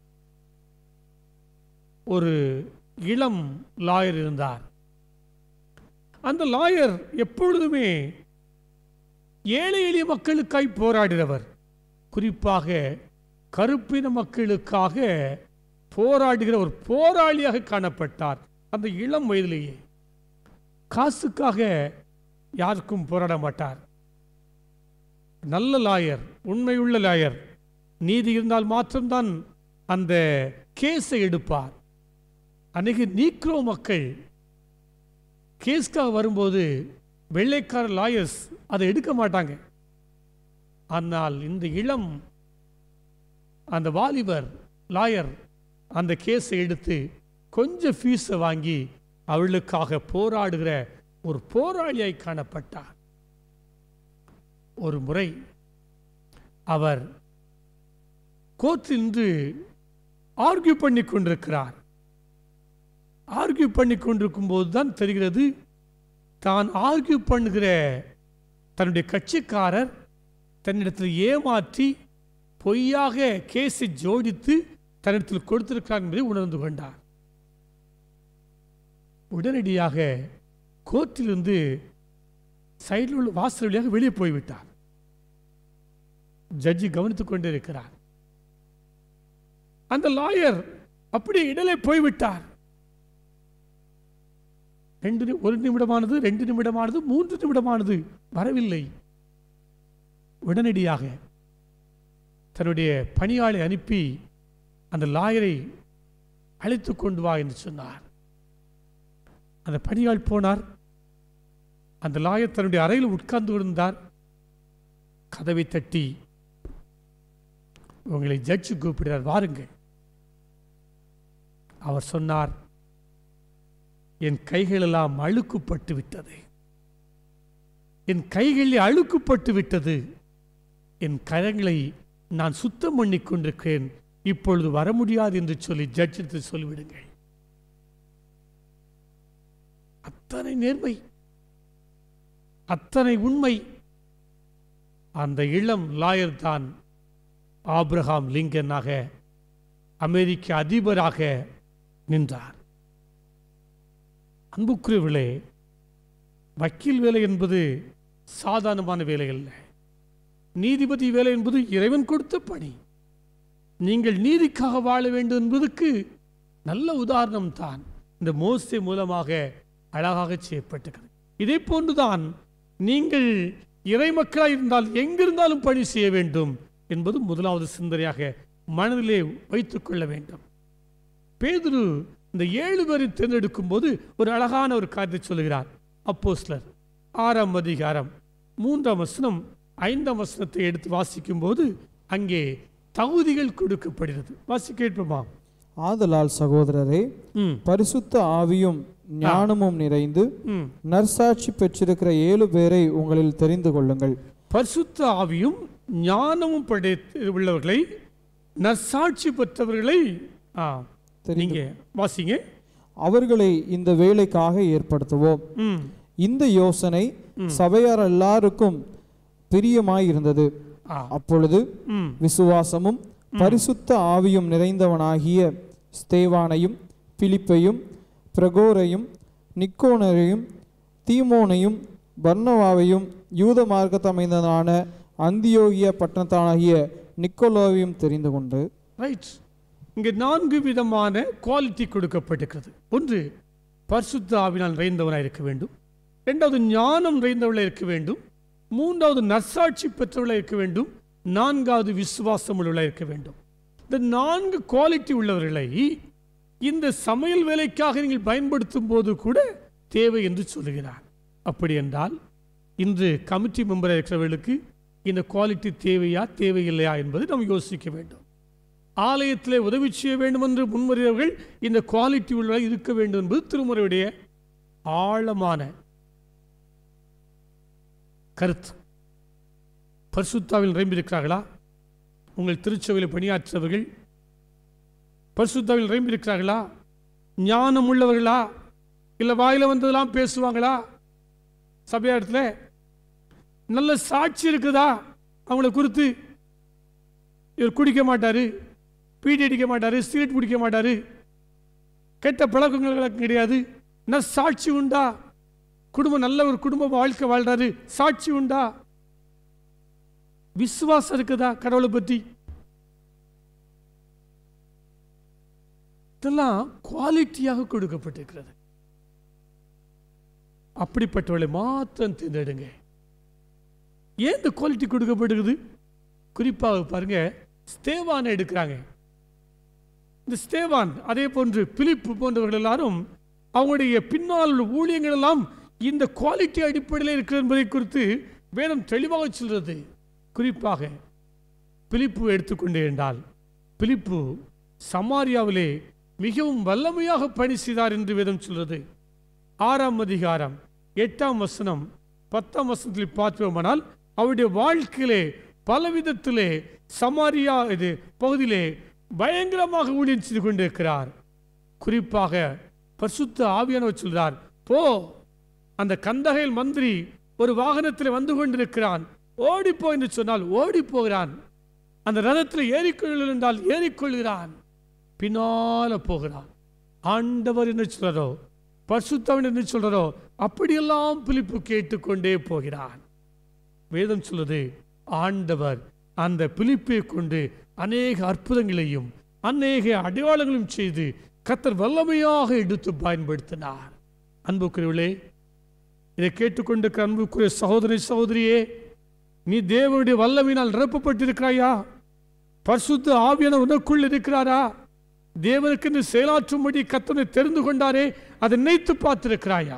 ஒரு இளம் லாயர் இருந்தார் அந்த லாயர் எப்பொழுதுமே ஏழை எளிய மக்களுக்காய் போராடுகிறவர் குறிப்பாக கருப்பின மக்களுக்காக போராடுகிற ஒரு போராளியாக காணப்பட்டார் அந்த இளம் வயதிலேயே காசுக்காக யாருக்கும் போராட மாட்டார் நல்ல லாயர் உண்மையுள்ள லாயர் நீதி இருந்தால் மாத்திரம்தான் அந்த கேஸை எடுப்பார் அன்னைக்கு நீக்ரோ மக்கள் கேஸ்க்காக வரும்போது வெள்ளைக்கார லாயர்ஸ் அதை எடுக்க மாட்டாங்க ஆனால் இந்த இளம் அந்த வாலிபர் லாயர் அந்த கேஸை எடுத்து கொஞ்சம் ஃபீஸை வாங்கி அவளுக்காக போராடுகிற ஒரு போராளியாய் காணப்பட்டார் ஒரு முறை அவர் கோர்ட்டில் நின்று ஆர்கியூ பண்ணி கொண்டிருக்கிறார் ஆர்கியூ பண்ணி கொண்டிருக்கும் போது தான் தெரிகிறது தான் ஆர்கியூ பண்ணுகிற தன்னுடைய கட்சிக்காரர் தன்னிடத்தில் ஏமாற்றி பொய்யாக கேஸை ஜோடித்து தன்னிடத்தில் கொடுத்திருக்கிறார் என்பதை உணர்ந்து கொண்டார் உடனடியாக கோர்ட்டிலிருந்து சைடில் உள்ள வாசல் வழியாக வெளியே போய்விட்டார் ஜட்ஜி கவனித்துக் கொண்டே இருக்கிறார் அந்த லாயர் அப்படியே இடலே போய்விட்டார் ரெண்டு நி- ஒரு நிமிடமானது ரெண்டு நிமிடமானது மூன்று நிமிடமானது வரவில்லை உடனடியாக தன்னுடைய பணியாளை அனுப்பி அந்த லாயரை அழைத்து கொண்டு வா என்று சொன்னார் அந்த பணியாள் போனார் அந்த லாயர் தன்னுடைய அறையில் உட்கார்ந்து இருந்தார் கதவை தட்டி உங்களை ஜட்ஜு கூப்பிடுறார் வாருங்கள் அவர் சொன்னார் என் கைகளெல்லாம் அழுக்குப்பட்டு விட்டது என் கைகளில் அழுக்குப்பட்டு விட்டது என் கரங்களை நான் சுத்தம் பண்ணிக் கொண்டிருக்கிறேன் இப்பொழுது வர முடியாது என்று சொல்லி ஜட்ஜிற்கு சொல்லிவிடுங்கள் அத்தனை நேர்மை அத்தனை உண்மை அந்த இளம் லாயர் தான் ஆபிரகாம் லிங்கனாக அமெரிக்க அதிபராக நின்றார் அன்புக்குரியவர்களே வக்கீல் வேலை என்பது சாதாரணமான வேலை அல்ல நீதிபதி வேலை என்பது இறைவன் கொடுத்த பணி நீங்கள் நீதிக்காக வாழ வேண்டும் என்பதற்கு நல்ல உதாரணம் தான் இந்த மோசே மூலமாக அழகாக செய்யப்பட்டிருக்கிறது இதே போன்றுதான் நீங்கள் இறை மக்களாக இருந்தால் எங்கிருந்தாலும் பணி செய்ய வேண்டும் என்பது முதலாவது சிந்தனையாக மனதிலே வைத்துக் கொள்ள வேண்டும் பேதுரு இந்த ஏழு பேரை தேர்ந்தெடுக்கும் போது ஒரு அழகான ஒரு காரியத்தை சொல்லுகிறார் அப்போஸ்லர் ஆறாம் அதிகாரம் மூன்றாம் வசனம் ஐந்தாம் வசனத்தை எடுத்து வாசிக்கும் போது அங்கே தகுதிகள் கொடுக்கப்படுகிறது வாசி கேட்போமா ஆதலால் சகோதரரே ம் பரிசுத்த ஆவியும் ஞானமும் நிறைந்து ம் நற்சாட்சி பெற்றிருக்கிற ஏழு பேரை உங்களில் தெரிந்து கொள்ளுங்கள் பரிசுத்த ஆவியும் ஞானமும் படைத்து உள்ளவர்களை நற்சாட்சி பெற்றவர்களை ஆ தெரிந்து நீங்க வாசிங்க அவர்களை இந்த வேலைக்காக ஏற்படுத்துவோம் ம் இந்த யோசனை சபையார் எல்லாருக்கும் பிரியமாயிருந்தது ஆ அப்பொழுது ம் விசுவாசமும் பரிசுத்த ஆவியும் நிறைந்தவனாகிய ஸ்தேவானையும் பிலிப்பையும் பிரகோரையும் நிக்கோனரையும் தீமோனையும் பர்னவாவையும் யூத மார்க்கத்தமைந்ததான அந்தியோகிய பட்டணத்தானாகிய நிக்கோலோவையும் தெரிந்து கொண்டு ரைட் இங்கே நான்கு விதமான குவாலிட்டி கொடுக்கப்பட்டிருக்கிறது ஒன்று பரிசுத்த ஆவினால் நிறைந்தவனாக இருக்க வேண்டும் இரண்டாவது ஞானம் நிறைந்தவளாக இருக்க வேண்டும் மூன்றாவது நற்சாட்சி பெற்றவளாக இருக்க வேண்டும் நான்காவது விசுவாசம் உள்ளவளாக இருக்க வேண்டும் இந்த நான்கு குவாலிட்டி உள்ளவர்களை இந்த சமையல் வேலைக்காக நீங்கள் பயன்படுத்தும் போது கூட தேவை என்று சொல்லுகிறார் அப்படி என்றால் இன்று கமிட்டி மெம்பராக இருக்கிறவர்களுக்கு இந்த குவாலிட்டி தேவையா தேவையில்லையா என்பதை நாம் யோசிக்க வேண்டும் ஆலயத்திலே உதவி செய்ய வேண்டும் என்று முன்வருகிறவர்கள் இந்த குவாலிட்டி உள்ள இருக்க வேண்டும் என்பது திருமுறையுடைய ஆழமான கருத்து பரிசுத்தாவில் நிரம்பியிருக்கிறார்களா உங்கள் திருச்சபையில் பணியாற்றவர்கள் பரிசுத்தாவில் நிரம்பியிருக்கிறார்களா ஞானம் உள்ளவர்களா இல்லை வாயில வந்ததெல்லாம் பேசுவாங்களா சபையாடத்துல நல்ல சாட்சி இருக்குதா அவங்கள குறித்து இவர் குடிக்க மாட்டாரு பீடி அடிக்க மாட்டாரு சிகரெட் குடிக்க மாட்டாரு கெட்ட பழக்கங்கள் கிடையாது என்ன சாட்சி உண்டா குடும்பம் நல்ல ஒரு குடும்ப வாழ்க்கை வாழ்றாரு சாட்சி உண்டா விசுவாசம் இருக்குதா கடவுளை பற்றி இதெல்லாம் குவாலிட்டியாக கொடுக்கப்பட்டிருக்கிறது அப்படிப்பட்டவளை மாத்திரம் தேர்ந்தெடுங்க ஏன் இந்த குவாலிட்டி கொடுக்கப்படுகிறது குறிப்பாக பாருங்க ஸ்தேவானை எடுக்கிறாங்க இந்த ஸ்தேவான் அதே போன்று பிலிப்பு போன்றவர்கள் எல்லாரும் அவங்களுடைய பின்னால் உள்ள ஊழியங்கள் எல்லாம் இந்த குவாலிட்டி அடிப்படையில் இருக்கிற என்பதை குறித்து வேதம் தெளிவாக சொல்றது குறிப்பாக பிலிப்பு எடுத்துக்கொண்டே என்றால் பிலிப்பு சமாரியாவிலே மிகவும் வல்லமையாக பணி செய்தார் என்று வேதம் சொல்றது ஆறாம் அதிகாரம் எட்டாம் வசனம் பத்தாம் வசனத்தில் பார்ப்போமானால் அவருடைய வாழ்க்கையிலே பலவிதத்திலே சமாரியா இது பகுதியிலே பயங்கரமாக ஊழியம் செய்து கொண்டிருக்கிறார் குறிப்பாக பரிசுத்த ஆவியானவர் சொல்றார் போ அந்த கந்தகையில் மந்திரி ஒரு வாகனத்தில் வந்து கொண்டிருக்கிறான் ஓடிப்போ என்று சொன்னால் ஓடி போகிறான் அந்த ரதத்தில் ஏறிக்கொள்ள என்றால் ஏறிக்கொள்கிறான் பின்னால போகிறான் ஆண்டவர் என்ன சொல்றாரோ பரிசுத்தவன் என்று சொல்றாரோ அப்படியெல்லாம் பிலிப்பு கேட்டுக்கொண்டே போகிறான் வேதம் சொல்லுது ஆண்டவர் அந்த பிலிப்பை கொண்டு அநேக அற்புதங்களையும் அநேக அடையாளங்களும் செய்து கத்தர் வல்லமையாக எடுத்து பயன்படுத்தினார் அன்புக்குரியவளே இதை கேட்டுக்கொண்டிருக்கிற அன்புக்குரிய சகோதரி சகோதரியே நீ தேவனுடைய வல்லமையினால் நிரப்பப்பட்டிருக்கிறாயா பரிசுத்த ஆவியான உனக்குள் இருக்கிறாரா தேவனுக்கு நீ செயலாற்றும்படி கத்தனை தெரிந்து கொண்டாரே அதை நினைத்து பார்த்திருக்கிறாயா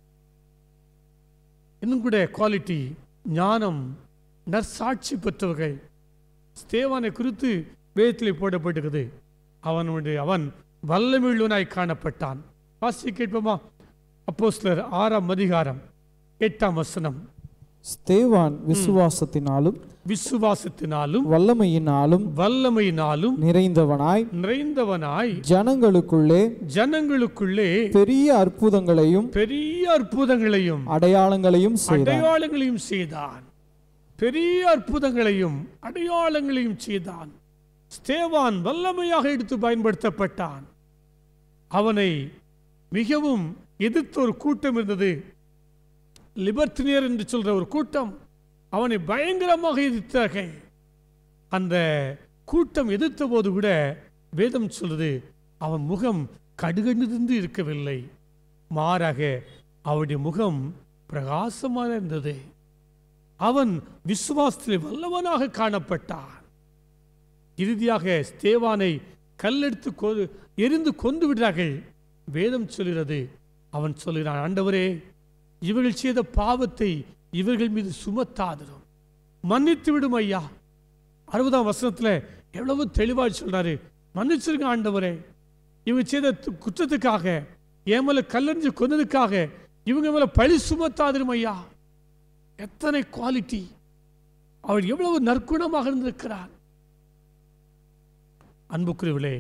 இன்னும் கூட குவாலிட்டி ஞானம் நற்சாட்சி பெற்றவர்கள் ஸ்தேவானை குறித்து வேதத்தில் போடப்பட்டிருக்குது அவனுடைய அவன் வல்லமையுள்ளவனாய் காணப்பட்டான் வாசி கேட்போமா அப்போஸ்தலர் ஆறாம் அதிகாரம் எட்டாம் வசனம் ஸ்தேவான் விசுவாசத்தினாலும் விசுவாசத்தினாலும் வல்லமையினாலும் வல்லமையினாலும் நிறைந்தவனாய் நிறைந்தவனாய் ஜனங்களுக்குள்ளே ஜனங்களுக்குள்ளே பெரிய அற்புதங்களையும் பெரிய அற்புதங்களையும் அடையாளங்களையும் செய்தான் அடையாளங்களையும் செய்தான் பெரிய அற்புதங்களையும் அடையாளங்களையும் செய்தான் ஸ்தேவான் வல்லமையாக எடுத்து பயன்படுத்தப்பட்டான் அவனை மிகவும் எதிர்த்த ஒரு கூட்டம் இருந்தது லிபர்டினியர் என்று சொல்ற ஒரு கூட்டம் அவனை பயங்கரமாக எதிர்த்தார்கள் அந்த கூட்டம் எதிர்த்த போது கூட வேதம் சொல்றது அவன் முகம் கடுகண்டிருந்து இருக்கவில்லை மாறாக அவனுடைய முகம் பிரகாசமாக இருந்தது அவன் விசுவாசத்தில் வல்லவனாக காணப்பட்டான் இறுதியாக ஸ்தேவானை கல்லெடுத்து கொ- எரிந்து கொண்டு விடுறார்கள் வேதம் சொல்கிறது அவன் சொல்கிறான் ஆண்டவரே இவர்கள் செய்த பாவத்தை இவர்கள் மீது சுமத்தாதிரும் மன்னித்து விடும் ஐயா அறுபதாம் வசனத்துல எவ்வளவு தெளிவா சொல்றாரு மன்னிச்சிருங்க ஆண்டவரே இவங்க செய்த து- குற்றத்துக்காக என் மேல கல்லறிஞ்சு கொன்னதுக்காக இவங்க மேல பழி சுமத்தாதிரும் ஐயா எத்தனை குவாலிட்டி அவள் எவ்வளவு நற்குணமாக இருந்திருக்கிறார் அன்புக்குரியவளே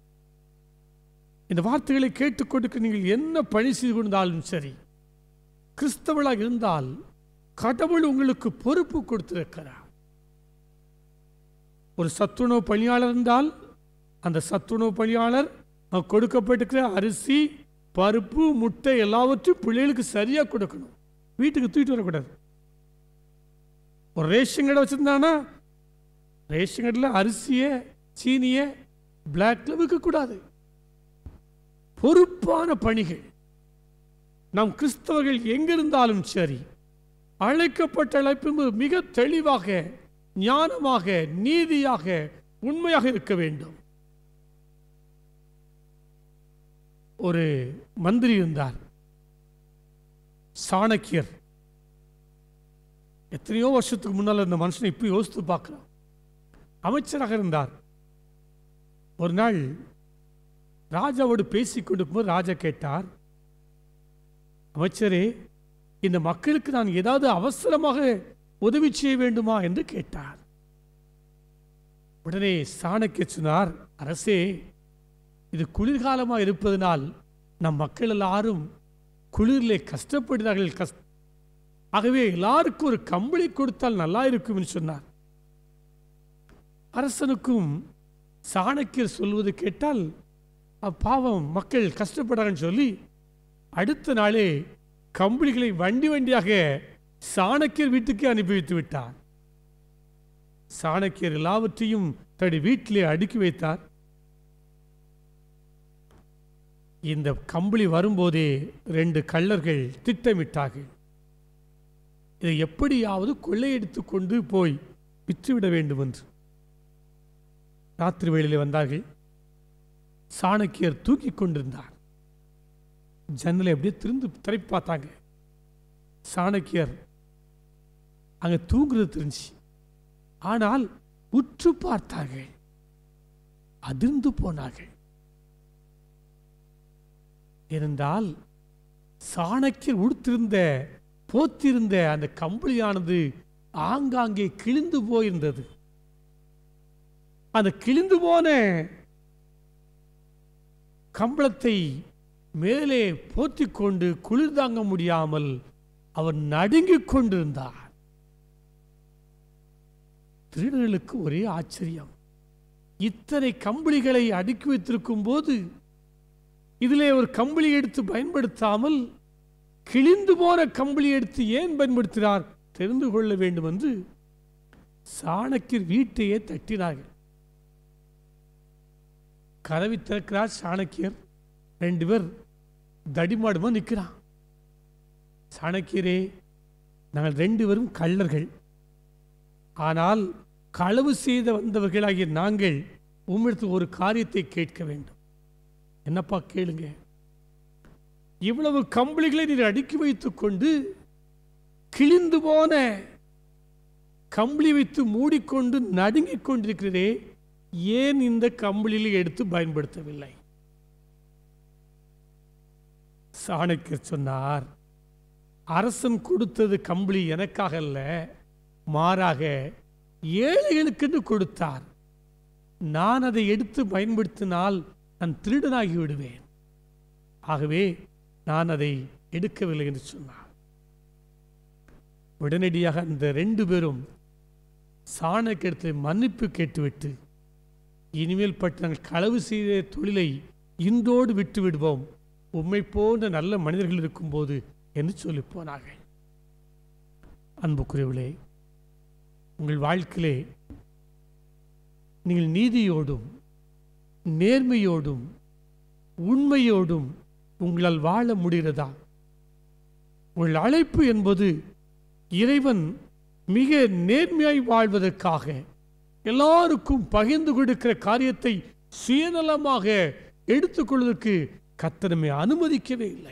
இந்த வார்த்தைகளை கேட்டுக்கொண்டு நீங்கள் என்ன பணி செய்து கொண்டாலும் சரி கிறிஸ்தவளாக இருந்தால் கடவுள் உங்களுக்கு பொறுப்பு கொடுத்திருக்கிறார் ஒரு சத்துணவு பணியாளர் இருந்தால் அந்த சத்துணவு பணியாளர் அவர் கொடுக்கப்பட்டிருக்கிற அரிசி பருப்பு முட்டை எல்லாவற்றையும் பிள்ளைகளுக்கு சரியா கொடுக்கணும் வீட்டுக்கு தூக்கிட்டு வரக்கூடாது ஒரு ரேஷன் கடை வச்சிருந்தானா ரேஷன் கடையில் அரிசியை சீனியை பிளாக்ல விற்கக்கூடாது பொறுப்பான பணிகள் நம் கிறிஸ்தவர்கள் எங்கிருந்தாலும் சரி அழைக்கப்பட்ட அழைப்பு மிக தெளிவாக ஞானமாக நீதியாக உண்மையாக இருக்க வேண்டும் ஒரு மந்திரி இருந்தார் சாணக்கியர் எத்தனையோ வருஷத்துக்கு முன்னால் இருந்த மனுஷனை இப்போ யோசித்து பார்க்கலாம் அமைச்சராக இருந்தார் ஒரு நாள் ராஜாவோடு பேசிக் கொண்டிருக்கும்போது ராஜா கேட்டார் அமைச்சரே இந்த மக்களுக்கு நான் ஏதாவது அவசரமாக உதவி செய்ய வேண்டுமா என்று கேட்டார் உடனே சாணக்கிய சொன்னார் அரசே இது குளிர்காலமாக இருப்பதனால் நம் மக்கள் எல்லாரும் குளிரிலே கஷ்டப்படுகிறார்கள் கஷ் ஆகவே எல்லாருக்கும் ஒரு கம்பளி கொடுத்தால் நல்லா இருக்கும் என்று சொன்னார் அரசனுக்கும் சாணக்கியர் சொல்வது கேட்டால் பாவம் மக்கள் கஷ்டப்படுறாங்கன்னு சொல்லி அடுத்த நாளே கம்பளிகளை வண்டி வண்டியாக சாணக்கியர் வீட்டுக்கு அனுப்பி வைத்து விட்டார் சாணக்கியர் எல்லாவற்றையும் தன்னுடைய வீட்டிலே அடுக்கி வைத்தார் இந்த கம்பளி வரும்போதே ரெண்டு கள்ளர்கள் திட்டமிட்டார்கள் இதை எப்படியாவது கொள்ளையடித்து கொண்டு போய் விற்றுவிட வேண்டும் என்று ராத்திரி வேளையிலே வந்தார்கள் சாணக்கியர் தூக்கி கொண்டிருந்தார் ஜன்னலை அப்படியே திறந்து திரைப்பு பார்த்தாங்க சாணக்கியர் அங்க தூங்குறது தெரிஞ்சு ஆனால் உற்று பார்த்தார்கள் அதிர்ந்து போனார்கள் ஏனென்றால் சாணக்கியர் உடுத்திருந்த போத்திருந்த அந்த கம்பளியானது ஆங்காங்கே கிழிந்து போயிருந்தது அந்த கிழிந்து போன கம்பளத்தை மேலே போத்திக் கொண்டு குளிர் தாங்க முடியாமல் அவர் நடுங்கிக் கொண்டிருந்தார் திருடர்களுக்கு ஒரே ஆச்சரியம் இத்தனை கம்பளிகளை அடுக்கி வைத்திருக்கும் போது இதிலே ஒரு கம்பளி எடுத்து பயன்படுத்தாமல் கிழிந்து போன கம்பளி எடுத்து ஏன் பயன்படுத்தினார் தெரிந்து கொள்ள வேண்டும் என்று சாணக்கியர் வீட்டையே தட்டினார்கள் கதவை திறக்கிறார் சாணக்கியர் ரெண்டு பேர் தடிமாடுமா நிற்கிறான் சாணக்கியரே நாங்கள் ரெண்டு பேரும் கள்ளர்கள் ஆனால் களவு செய்த வந்தவர்களாகிய நாங்கள் உம்மிடத்தில் ஒரு காரியத்தை கேட்க வேண்டும் என்னப்பா கேளுங்க இவ்வளவு கம்பளிகளை நீர் அடுக்கி வைத்துக் கொண்டு கிழிந்து போன கம்பளி வைத்து மூடிக்கொண்டு நடுங்கிக் கொண்டிருக்கிறதே ஏன் இந்த கம்பளியில் எடுத்து பயன்படுத்தவில்லை சாணக்கியர் சொன்னார் அரசன் கொடுத்தது கம்பளி எனக்காக அல்ல மாறாக ஏழைகளுக்கென்று கொடுத்தார் நான் அதை எடுத்து பயன்படுத்தினால் நான் திருடனாகி விடுவேன் ஆகவே நான் அதை எடுக்கவில்லை என்று சொன்னார் உடனடியாக அந்த ரெண்டு பேரும் சாணக்கியத்தை மன்னிப்பு கேட்டுவிட்டு இனிமேல் பட்டு நாங்கள் களவு செய்த தொழிலை இன்றோடு விட்டு விடுவோம் உம்மை போன்ற நல்ல மனிதர்கள் இருக்கும்போது என்று சொல்லி போனார்கள் அன்புக்குரியவளே உங்கள் வாழ்க்கையிலே நீங்கள் நீதியோடும் நேர்மையோடும் உண்மையோடும் உங்களால் வாழ முடிகிறதா உங்கள் அழைப்பு என்பது இறைவன் மிக நேர்மையாய் வாழ்வதற்காக எல்லாருக்கும் பகிர்ந்து கொடுக்கிற காரியத்தை சுயநலமாக எடுத்துக்கொள்வதற்கு கத்தனமே அனுமதிக்கவே இல்லை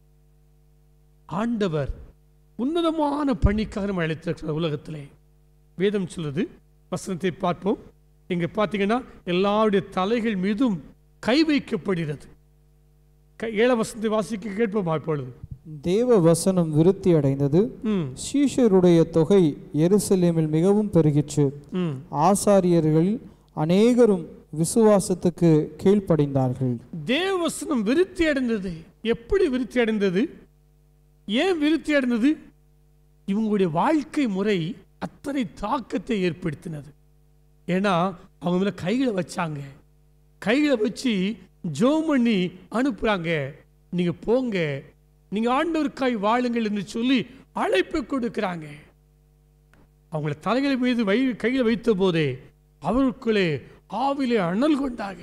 ஆண்டவர் உன்னதமான பணிக்காக நம்ம அழைத்திருக்கிற உலகத்திலே வேதம் சொல்லுது வசனத்தை பார்ப்போம் இங்க பார்த்தீங்கன்னா எல்லாருடைய தலைகள் மீதும் கை வைக்கப்படுகிறது க- ஏழாம் வசனத்தை வாசிக்க கேட்போமா இப்பொழுது தேவ வசனம் விருத்தி அடைந்தது ம் சீஷருடைய தொகை எருசலேமில் மிகவும் பெருகிற்று ம் ஆசாரியர்களில் அநேகரும் விசுவாசத்துக்கு கீழ்ப்படிந்தார்கள் தேவவசனம் விருத்தி அடைந்தது எப்படி விருத்தி அடைந்தது ஏன் விருத்தி அடைந்தது இவங்களுடைய வாழ்க்கை முறை அத்தனை தாக்கத்தை ஏற்படுத்தினது ஏன்னா அவங்க மேல கைகளை வச்சாங்க கைகளை வச்சு ஜோம் பண்ணி அனுப்புறாங்க நீங்க போங்க நீங்க ஆண்டவருக்காய் வாழுங்கள் என்று சொல்லி அழைப்பு கொடுக்கிறாங்க அவங்கள தலைகள் மீது வை கையில் வைத்த போதே அவருக்குள்ளே ஆவிலே அனல் கொண்டாங்க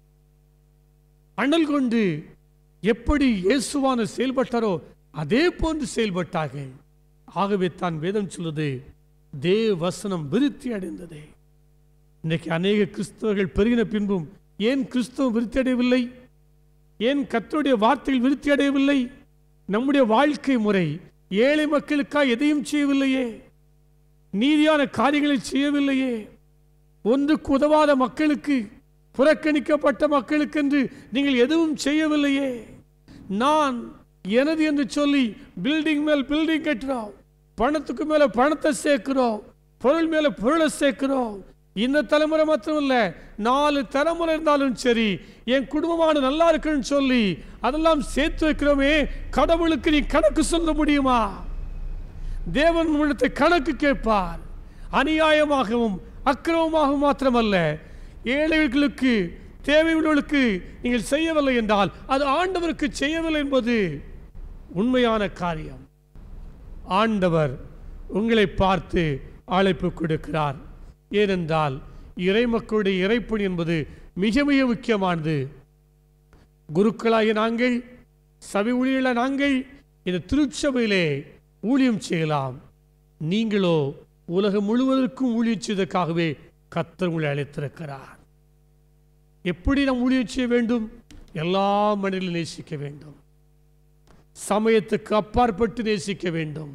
அனல் கொண்டு எப்படி இயேசுவான செயல்பட்டாரோ அதே போன்று செயல்பட்டார்கள் ஆகவே தான் வேதம் சொல்லுது தேவ வசனம் விருத்தி அடைந்தது இன்னைக்கு அநேக கிறிஸ்தவர்கள் பெருகின பின்பும் ஏன் கிறிஸ்தவம் விருத்தி அடையவில்லை ஏன் கர்த்தருடைய வார்த்தைகள் விருத்தி அடையவில்லை நம்முடைய வாழ்க்கை முறை ஏழை மக்களுக்காக எதையும் செய்யவில்லையே நீதியான காரியங்களை செய்யவில்லையே ஒன்றுக்கு உதவாத மக்களுக்கு புறக்கணிக்கப்பட்ட மக்களுக்கென்று நீங்கள் எதுவும் செய்யவில்லையே நான் எனது என்று சொல்லி பில்டிங் மேல் பில்டிங் கட்டுறோம் பணத்துக்கு மேல பணத்தை சேர்க்கிறோம் பொருள் மேல பொருளை சேர்க்கிறோம் இந்த தலைமுறை மாத்திரம் இல்ல நாலு தலைமுறை இருந்தாலும் சரி என் குடும்பமான நல்லா இருக்குன்னு சொல்லி அதெல்லாம் சேர்த்து வைக்கிறோமே கடவுளுக்கு நீ கணக்கு சொல்ல முடியுமா தேவன் உன்னிடத்தை கணக்கு கேட்பார் அநியாயமாகவும் அக்கிரமமாகவும் மாத்திரமல்ல ஏழைகளுக்கு தேவையுள்ளவர்களுக்கு நீங்கள் செய்யவில்லை என்றால் அது ஆண்டவருக்கு செய்யவில்லை என்பது உண்மையான காரியம் ஆண்டவர் உங்களை பார்த்து அழைப்பு கொடுக்கிறார் ஏனென்றால் இறைமக்களுடைய இறைப்பணி என்பது மிக மிக முக்கியமானது குருக்களாகிய நாங்கள் சபை ஊழியர்கள நாங்கள் இந்த திருச்சபையிலே ஊழியம் செய்யலாம் நீங்களோ உலகம் முழுவதற்கும் ஊழியம் செய்வதற்காகவே கர்த்தர் உங்களை அழைத்திருக்கிறார் எப்படி நாம் ஊழியம் செய்ய வேண்டும் எல்லா மனிதர்களையும் நேசிக்க வேண்டும் சமயத்துக்கு அப்பாற்பட்டு நேசிக்க வேண்டும்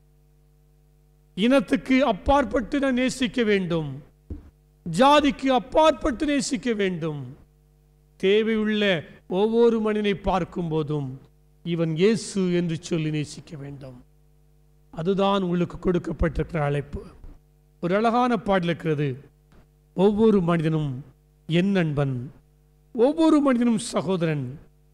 இனத்துக்கு அப்பாற்பட்டு நான் நேசிக்க வேண்டும் ஜாதிக்கு அப்பாற்பட்டு நேசிக்க வேண்டும் தேவையுள்ள ஒவ்வொரு மனிதனை பார்க்கும் போதும் இவன் இயேசு என்று சொல்லி நேசிக்க வேண்டும் அதுதான் உங்களுக்கு கொடுக்கப்பட்டிருக்கிற அழைப்பு ஒரு அழகான பாடல் இருக்கிறது ஒவ்வொரு மனிதனும் என் நண்பன் ஒவ்வொரு மனிதனும் சகோதரன்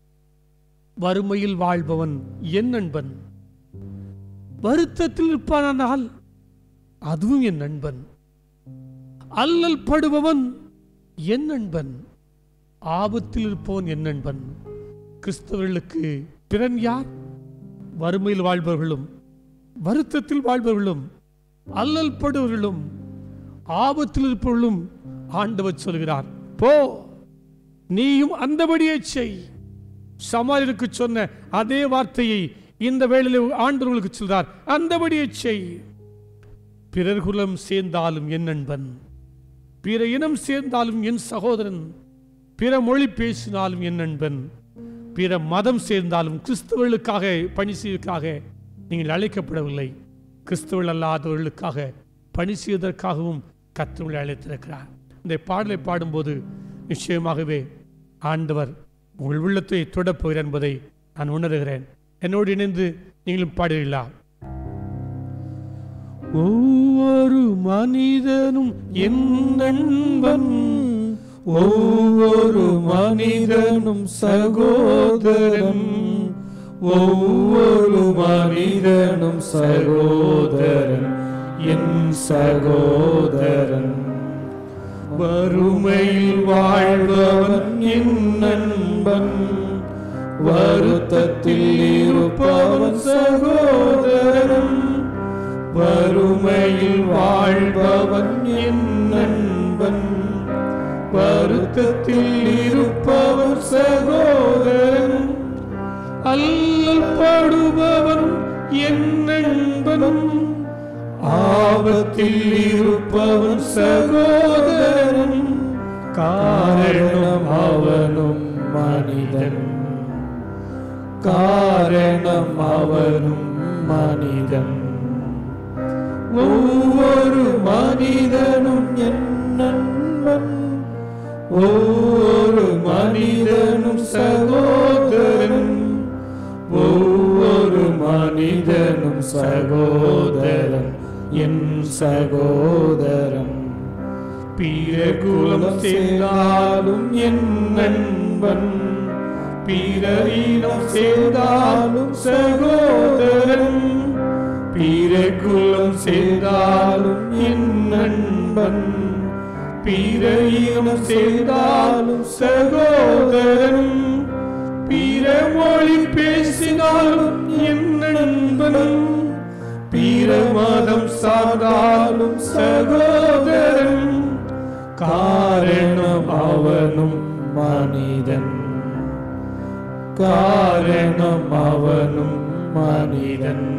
வறுமையில் வாழ்பவன் என் நண்பன் வருத்தத்தில் இருப்பானால் அதுவும் என் நண்பன் அல்லல் படுபவன் என் நண்பன் ஆபத்தில் இருப்பவன் என் நண்பன் கிறிஸ்தவர்களுக்கு பிறன் யார் வறுமையில் வாழ்பவர்களும் வருத்தத்தில் வாழ்பவர்களும் அல்லல் படுபவர்களும் ஆபத்தில் இருப்பவர்களும் ஆண்டவர் சொல்கிறார் போ நீயும் அந்தபடியே செய் சமாரியருக்கு சொன்ன அதே வார்த்தையை இந்த வேளையில் ஆண்டவர்களுக்கு சொல்றார் அந்தபடியே செய் பிறர் குலம் சேர்ந்தாலும் என் நண்பன் பிற இனம் சேர்ந்தாலும் என் சகோதரன் பிற மொழி பேசினாலும் என் நண்பன் பிற மதம் சேர்ந்தாலும் கிறிஸ்தவர்களுக்காக பணி செய்வதற்காக நீங்கள் அழைக்கப்படவில்லை கிறிஸ்தவர்கள் அல்லாதவர்களுக்காக பணி செய்வதற்காகவும் கர்த்தர்களை அழைத்திருக்கிறார் இந்த பாடலை பாடும்போது நிச்சயமாகவே ஆண்டவர் உங்கள் உள்ளத்தை தொடப்போகிறார் என்பதை நான் உணர்கிறேன் என்னோடு இணைந்து நீங்களும் பாடுகிறீர்களா ஒவ்வொரு மனிதனும் என் நண்பன் ஒவ்வொரு மனிதனும் சகோதரன் ஒவ்வொரு மனிதனும் சகோதரன் என் சகோதரன் வறுமையில் வாழ்பவன் என் நண்பன் வருத்தத்தில் இருப்பவன் சகோதரன் வறுமையில் வாழ்பவன் என் நண்பன் வருத்தத்தில் இருப்பவன் சகோதரன் அல்லல் பாடுபவன் என் நண்பன் ஆபத்தில் இருப்பவன் சகோதரன் காரணம் அவனும் மனிதன் காரணம் அவனும் மனிதன் ஒவ்வொரு மனிதனும் என் நண்பன் ஒவ்வொரு மனிதனும் சகோதரன் ஒவ்வொரு மனிதனும் சகோதரன் என் சகோதரன் பிற குலம் சேர்ந்தாலும் என் நண்பன் பிறரினம் சேர்ந்தாலும் சகோதரன் பிற குலம் சேர்ந்தாலும் என் நண்பன் பிற இனம் சேர்ந்தாலும் சகோதரன் பிற மொழி பேசினாலும் என் நண்பன் பிற மதம் சார்ந்தாலும் சகோதரன் காரணம் அவனும் மனிதன் காரணம் அவனும் மனிதன்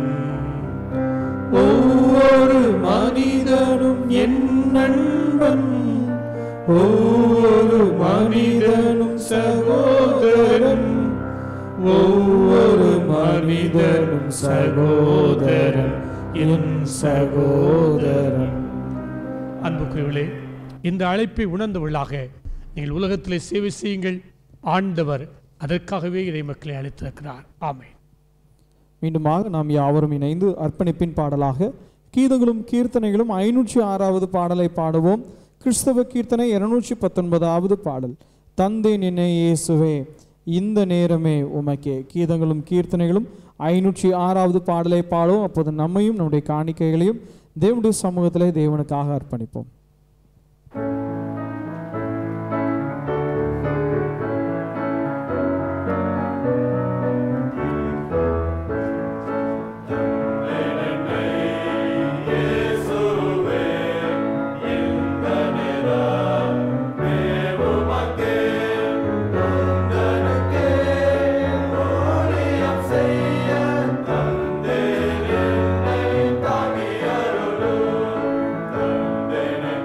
ஒவ்வொரு மனிதனும் என் நண்பன் ஒவ்வொரு மனிதனும் சகோதரன் ஒவ்வொரு மனிதனும் சகோதரன் என் சகோதரன் அன்புக்குரியவர்களே இந்த அழைப்பை உணர்ந்தவர்களாக நீங்கள் உலகத்திலே சேவை செய்யுங்கள் ஆண்டவர் அதற்காகவே இறை மக்களை அழைத்திருக்கிறார் ஆமென் மீண்டுமாக நாம் யாவரும் இணைந்து அர்ப்பணிப்பின் பாடலாக கீதங்களும் கீர்த்தனைகளும் ஐநூற்றி ஆறாவது பாடலை பாடுவோம் கிறிஸ்தவ கீர்த்தனை இருநூற்றி பத்தொன்பதாவது பாடல் தந்தை நினை இயேசுவே இந்த நேரமே உமக்கே கீதங்களும் கீர்த்தனைகளும் ஐநூற்றி ஆறாவது பாடலை பாடுவோம் அப்போது நம்மையும் நம்முடைய காணிக்கைகளையும் தேவனுடைய சமூகத்திலே தேவனுக்காக அர்ப்பணிப்போம் தந்தேனே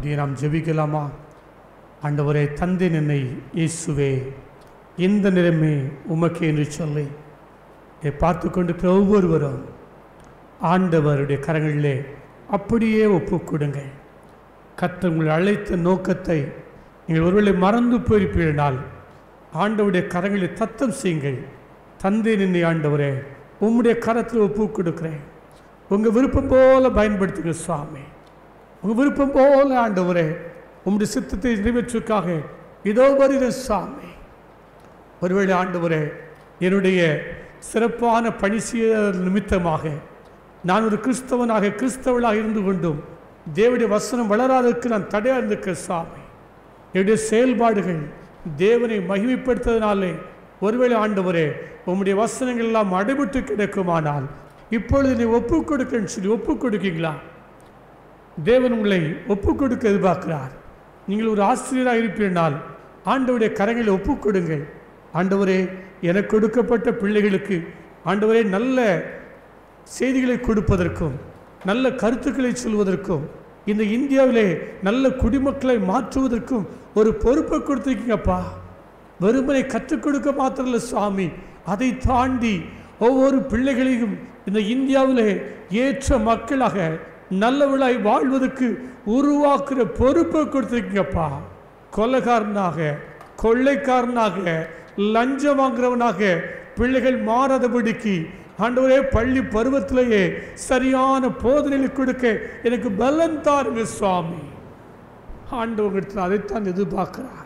அப்படியே நாம் ஜெபிக்கலாமா ஆண்டவரே தந்தை நின்னை இயேசுவே இந்த நிலைமை உமக்கு என்று சொல்லி இதை பார்த்து கொண்டிருக்கிற ஒவ்வொருவரும் ஆண்டவருடைய கரங்களிலே அப்படியே ஒப்புக் கொடுங்கள் கர்த்தர் உங்களை அழைத்த நோக்கத்தை நீங்கள் ஒருவேளை மறந்து போயிருப்பீர்களால் ஆண்டவருடைய கரங்களை தத்தம் செய்யுங்கள் தந்தை நின்னை ஆண்டவரே உம்முடைய கரத்தில் ஒப்புக் கொடுக்கிறேன் உங்கள் விருப்பம் போல பயன்படுத்துங்க சுவாமி உங்கள் விருப்பம் போல ஆண்டவரே உம்முடைய சித்தத்தை நிறைவேற்றுக்காக இதோ வருகிற சுவாமி ஒருவேளை ஆண்டவரே என்னுடைய சிறப்பான பணி செய்ய நிமித்தமாக நான் ஒரு கிறிஸ்தவனாக கிறிஸ்தவளாக இருந்து கொண்டும் தேவனுடைய வசனம் வளராதற்கு நான் தடையாக இருந்திருக்க சாமி என்னுடைய செயல்பாடுகள் தேவனை மகிமைப்படுத்ததினாலே ஒருவேளை ஆண்டவரே உம்முடைய வசனங்கள் எல்லாம் அடைபட்டு கிடக்குமானால் இப்பொழுது நீ ஒப்புக் கொடுக்கன்னு சொல்லி ஒப்புக் கொடுக்கீங்களா தேவன் உங்களை ஒப்புக் கொடுக்க எதிர்பார்க்கிறார் நீங்கள் ஒரு ஆசிரியராக இருப்பீர்கள் ஆண்டவருடைய கரங்களை ஒப்புக் கொடுங்கள் ஆண்டவரே எனக்கு கொடுக்கப்பட்ட பிள்ளைகளுக்கு ஆண்டவரே நல்ல செய்திகளை கொடுப்பதற்கும் நல்ல கருத்துக்களை சொல்வதற்கும் இந்த இந்தியாவிலே நல்ல குடிமக்களை மாற்றுவதற்கும் ஒரு பொறுப்பை கொடுத்துருக்கீங்கப்பா வெறுமனை கற்றுக் கொடுக்க மாத்திரம் இல்லை சுவாமி அதை தாண்டி ஒவ்வொரு பிள்ளைகளையும் இந்த இந்தியாவிலே ஏற்ற மக்களாக நல்லவளாய் வாழ்வதற்கு உருவாக்குற பொறுப்பை கொடுத்துருக்கீங்கப்பா கொலைகாரனாக கொள்ளைக்காரனாக லஞ்சம் வாங்குறவனாக பிள்ளைகள் மாறாதபடிக்கு ஆண்டவரே பள்ளி பருவத்திலேயே சரியான போதனைகளை கொடுக்க எனக்கு பலன் தாருங்க சுவாமி ஆண்டவங்கிட்ட அதைத்தான் எதிர்பார்க்கிறார்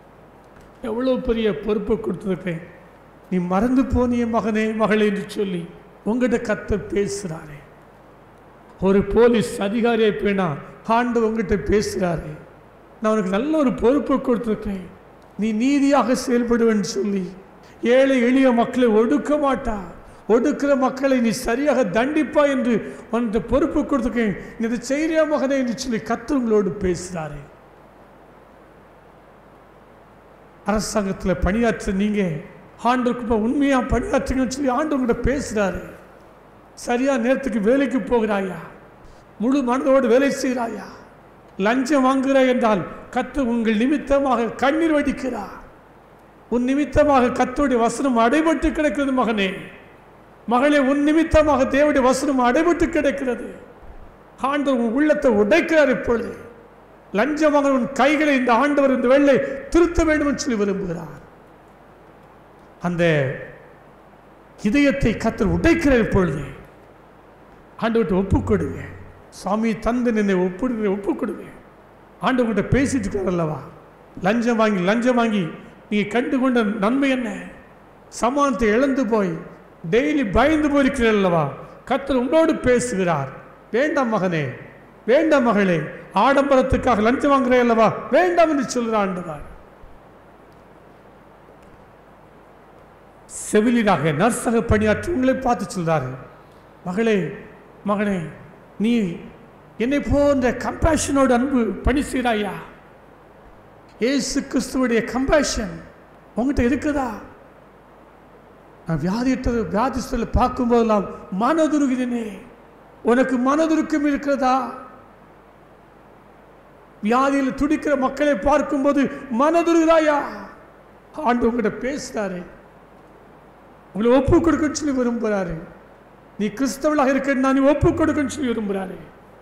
எவ்வளோ பெரிய பொறுப்பை கொடுத்துருக்கேன் நீ மறந்து போனிய மகனே மகளே என்று சொல்லி உங்ககிட்ட கத்த பேசுகிறாரே ஒரு போலீஸ் அதிகாரியை பேனா ஆண்டு உங்ககிட்ட பேசுகிறாரு நான் உனக்கு நல்ல ஒரு பொறுப்பை கொடுத்துருக்கேன் நீ நீதியாக செயல்படுவேன்னு சொல்லி ஏழை எளிய மக்களை ஒடுக்க மாட்டா ஒடுக்கிற மக்களை நீ சரியாக தண்டிப்பா என்று உனக்கு பொறுப்பு கொடுத்துருக்கேன் நீ இதை செய்கிறியா மகனே என்று சொல்லி கத்தவங்களோடு பேசுகிறாரு அரசாங்கத்தில் பணியாற்ற நீங்க ஆண்டவருக்கு உண்மையாக பணியாற்றுங்கன்னு சொல்லி ஆண்டவங்கிட்ட பேசுகிறாரு சரியா நேரத்துக்கு வேலைக்கு போகிறாயா முழு மனதோடு வேலை செய்கிறாயா லஞ்சம் வாங்குகிறாய் என்றால் கத்து உங்கள் நிமித்தமாக கண்ணீர் வடிக்கிறார் உன் நிமித்தமாக கத்தோடைய வசனம் அடைபட்டு கிடக்கிறது மகனே மகளே உன் நிமித்தமாக தேவனுடைய வசனம் அடைபட்டு கிடக்கிறது ஆண்டவர் உன் உள்ளத்தை உடைக்கிறார் இப்பொழுது லஞ்சம் வாங்குற உன் கைகளை இந்த ஆண்டவர் இந்த வெள்ளை திருத்த வேண்டும் என்று சொல்லி விரும்புகிறார் அந்த இதயத்தை கத்தர் உடைக்கிறார் இப்பொழுது ஆண்டவர்கிட்ட ஒப்புக் கொடுங்க சாமி தந்து நின்னை ஒப்பு ஒப்புக் கொடுங்க ஆண்டவர்கிட்ட பேசிட்டு இருக்கார் அல்லவா லஞ்சம் வாங்கி லஞ்சம் வாங்கி நீங்கள் கண்டு கொண்ட நன்மை என்ன சமானத்தை இழந்து போய் டெய்லி பயந்து போயிருக்கிறீர்கள் அல்லவா கத்தர் உங்களோடு பேசுகிறார் வேண்டாம் மகனே வேண்டாம் மகளே ஆடம்பரத்துக்காக லஞ்சம் வாங்குறே அல்லவா வேண்டாம் என்று சொல்கிறார் ஆண்டவர் செவிலியராக நர்ஸாக பணியாற்றி உங்களை பார்த்து சொல்றாரு மகளே மகனே நீ என்னை போன்ற கம்பேஷனோடு அன்பு பணி செய்கிறாயா ஏசு கிறிஸ்துவுடைய கம்பேஷன் உங்ககிட்ட இருக்குதா நான் வியாதியற்ற வியாதிஸ்தலை பார்க்கும்போதெல்லாம் மனதுருகிறேனே உனக்கு மனதுருக்கம் இருக்கிறதா வியாதியில் துடிக்கிற மக்களை பார்க்கும்போது மனதுருகிறாயா ஆண்டு உங்ககிட்ட பேசுறாரு உங்களை ஒப்பு கொடுக்கன்னு சொல்லி விரும்புகிறாரு நீ கிறிஸ்தவளாக இருக்க நான் நீ ஒப்பு கொடுக்கன்னு சொல்லி விரும்புகிறாரு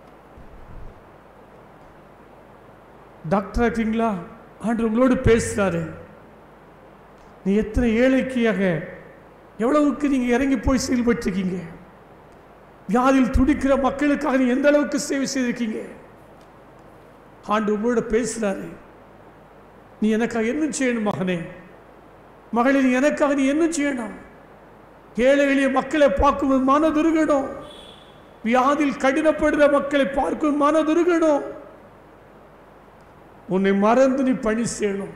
டாக்டர் இருக்கீங்களா ஆண்டு உங்களோடு பேசுகிறாரு நீ எத்தனை ஏழைக்கியாக எவ்வளவுக்கு நீங்கள் இறங்கி போய் செயல்பட்டிருக்கீங்க வியாதியில் துடிக்கிற மக்களுக்காக நீ எந்த அளவுக்கு சேவை செய்திருக்கீங்க ஆண்டு உங்களோட பேசுகிறாரு நீ எனக்காக என்ன செய்யணும் மகனே மகளே நீ எனக்காக நீ என்ன செய்யணும் ஏழை எளிய மக்களை பார்க்கும்போது மனதுருகணும் வியாதியில் கடினப்படுகிற மக்களை பார்க்கும் மனதுருகணும் உன்னை மறந்து நீ பணி செய்யணும்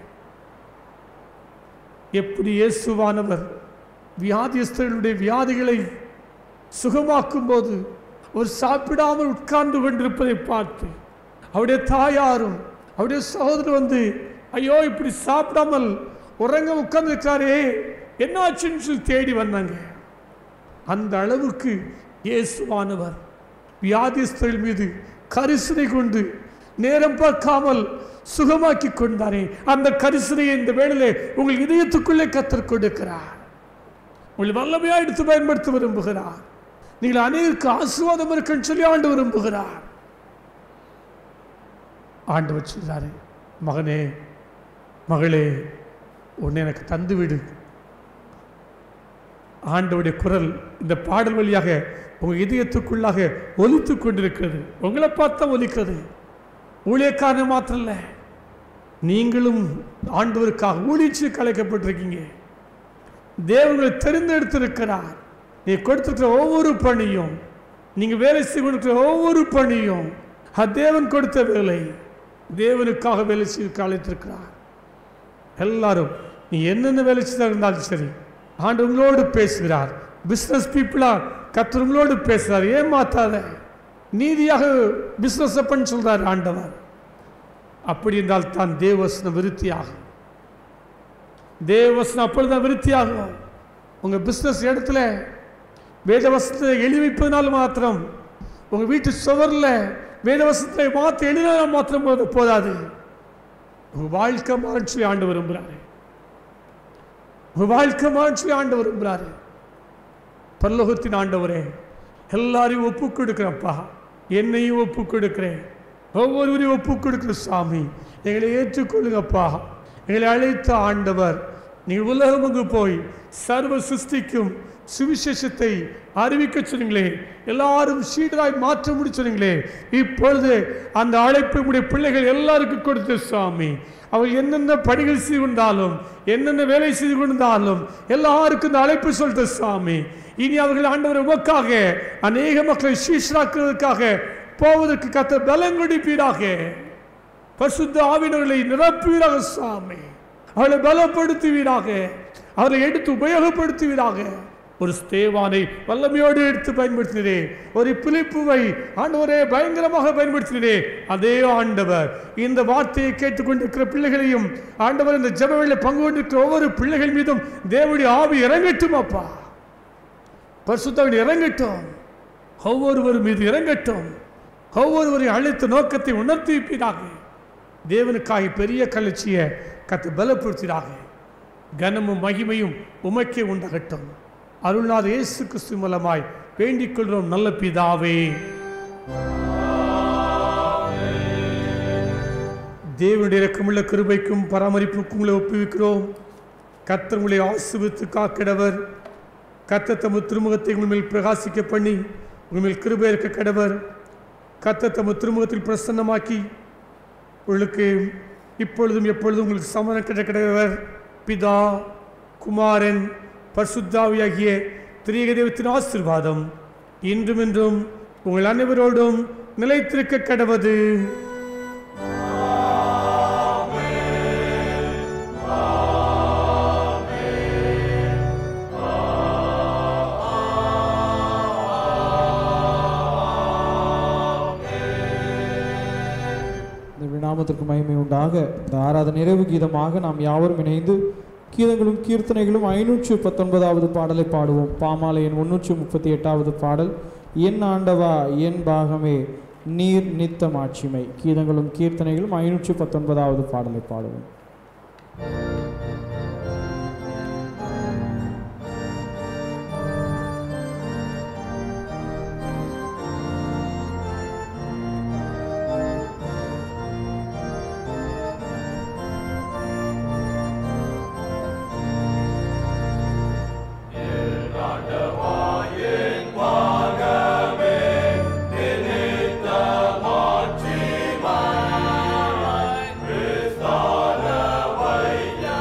எப்படி இயேசுவானவர் வியாதியஸ்தர்களுடைய வியாதிகளை சுகமாக்கும் போது அவர் சாப்பிடாமல் உட்கார்ந்து கொண்டிருப்பதை பார்த்து அவருடைய தாயாரும் அவருடைய சகோதரர் வந்து ஐயோ இப்படி சாப்பிடாமல் உறங்க உட்கார்ந்துருக்காரே என்ன ஆச்சுன்னு சொல்லி தேடி வந்தாங்க அந்த அளவுக்கு இயேசுவானவர் வியாதிஸ்தர்கள் மீது கரிசனை கொண்டு நேரம் பார்க்காமல் சுகமாக்கி கொண்டாரே அந்த கரிசனையை இந்த வேளையிலே உங்கள் இதயத்துக்குள்ளே கத்தர் கொடுக்கிறார் உங்களை வல்லமையா எடுத்து பயன்படுத்த விரும்புகிறார் நீங்கள் அநேகருக்கு ஆசீர்வாதம் இருக்குன்னு சொல்லி ஆண்டு விரும்புகிறார் ஆண்டு வச்சுக்கிறாரு மகனே மகளே உன்னை எனக்கு தந்து விடு ஆண்டவுடைய குரல் இந்த பாடல் வழியாக உங்க இதயத்துக்குள்ளாக ஒலித்து கொண்டிருக்கிறது உங்களை பார்த்தா ஒலிக்கிறது ஊழியக்காரன் மாத்திரம் இல்லை நீங்களும் ஆண்டவருக்காக ஊழிச்சு கலைக்கப்பட்டிருக்கீங்க தேவங்களை தெரிந்தெடுத்திருக்கிறார் நீ கொடுத்திருக்கிற ஒவ்வொரு பணியும் நீங்க வேலை செய்து கொண்டிருக்கிற ஒவ்வொரு பணியும் அது தேவன் கொடுத்த வேலை தேவனுக்காக வேலை செய்து அழைத்திருக்கிறார் எல்லாரும் நீ என்னென்ன வேலை செய்தா இருந்தாலும் சரி ஆண்டு உங்களோடு பேசுகிறார் பிஸ்னஸ் பீப்புளா கத்தர் உங்களோடு பேசுகிறார் ஏமாத்தாத நீதியாக பிஸ்னஸ் பண்ண சொல்றார் ஆண்டவர் அப்படி என்றால் தான் தேவசனம் விருத்தியாகும் தேவசனம் அப்பொழுதுதான் விருத்தியாகும் உங்க பிஸ்னஸ் இடத்துல வேதவசத்தை எழுதி வைப்பதனால் மாத்திரம் உங்க வீட்டு சுவரில் வேதவசத்தை மாற்ற எழுதினால் மாத்திரம் போது- போதாது உங்க வாழ்க்கை மாற்றி ஆண்டு விரும்புகிறாரு உங்க வாழ்க்கை மாற்றி ஆண்டு விரும்புகிறாரு பரலோகத்தின் ஆண்டவரே எல்லாரையும் ஒப்பு கொடுக்குறப்பா என்னையும் ஒப்பு கொடுக்கிறேன் ஒவ்வொருவரையும் ஒப்பு கொடுக்குற சாமி எங்களை ஏற்றுக்கொள்ளுங்கப்பா எங்களை அழைத்த ஆண்டவர் நீங்கள் உலகமுக்கு போய் சர்வ சிருஷ்டிக்கும் சுவிசேஷத்தை அறிவிக்க சொன்னீங்களே எல்லாரும் சீடராய் மாற்ற முடி சொன்னீங்களே இப்பொழுது அந்த அழைப்பு உடைய பிள்ளைகள் எல்லாருக்கும் கொடுத்த சுவாமி அவர் என்னென்ன பணிகள் செய்து கொண்டாலும் என்னென்ன வேலை செய்து கொண்டாலும் எல்லாருக்கும் இந்த அழைப்பு சொல்லிட்ட சுவாமி இனி அவர்கள் ஆண்டவர் உமக்காக அநேக மக்களை சீஷராக்குவதற்காக போவதற்கு கத்த பலம் கொடுப்பீராக பசுத்த ஆவினர்களை நிரப்புவீராக சுவாமி அவளை பலப்படுத்துவீராக அவரை எடுத்து உபயோகப்படுத்துவீராக ஒரு ஸ்தேவானை வல்லமையோடு எடுத்து பயன்படுத்தினரே ஒரு பிலிப்புவை ஆண்டவரே பயங்கரமாக பயன்படுத்தினரே அதே ஆண்டவர் இந்த வார்த்தையை கேட்டுக்கொண்டிருக்கிற பிள்ளைகளையும் ஆண்டவர் இந்த ஜபவையில் பங்கு கொண்டிருக்கிற ஒவ்வொரு பிள்ளைகள் மீதும் தேவனுடைய ஆவி இறங்கட்டும் அப்பா பரிசுத்தவன் இறங்கட்டும் ஒவ்வொருவர் மீது இறங்கட்டும் ஒவ்வொருவரையும் அழைத்த நோக்கத்தை உணர்த்தி வைப்பீராக தேவனுக்காக பெரிய கலர்ச்சியை கத்து பலப்படுத்தினாக கனமும் மகிமையும் உமக்கே உண்டாகட்டும் அருள்நாத இயேசு கிறிஸ்து மூலமாய் வேண்டிக் கொள்கிறோம் நல்ல பிதாவே தேவனுடைய இறக்கமுள்ள கிருபைக்கும் பராமரிப்புக்கும் உங்களை ஒப்புவிக்கிறோம் கர்த்தர் உங்களை ஆசிர்வித்து காக்கிடவர் கர்த்தர் தமது திருமுகத்தை உங்கள் மேல் பிரகாசிக்க பண்ணி உங்கள் மேல் கிருபை இருக்க கடவர் கர்த்தர் தமது திருமுகத்தில் பிரசன்னமாக்கி உங்களுக்கு இப்பொழுதும் எப்பொழுதும் உங்களுக்கு சமணம் கிட்ட கிடவர் பிதா குமாரன் பரிசுத்தாவியாகிய திரியக தெய்வத்தின் ஆசீர்வாதம் இன்றும் இன்றும் உங்கள் அனைவரோடும் நிலைத்திருக்க கடவது இந்த விநாமத்திற்கு மகிமை உண்டாக இந்த ஆராத நிறைவு கீதமாக நாம் யாவரும் இணைந்து கீதங்களும் கீர்த்தனைகளும் ஐநூற்று பத்தொன்பதாவது பாடலை பாடுவோம் பாமாலையின் முன்னூற்று முப்பத்தி எட்டாவது பாடல் என் ஆண்டவா என் பாகமே நீர் நித்த மாட்சிமை கீதங்களும் கீர்த்தனைகளும் ஐநூற்று பத்தொன்பதாவது பாடலை பாடுவோம் Christ,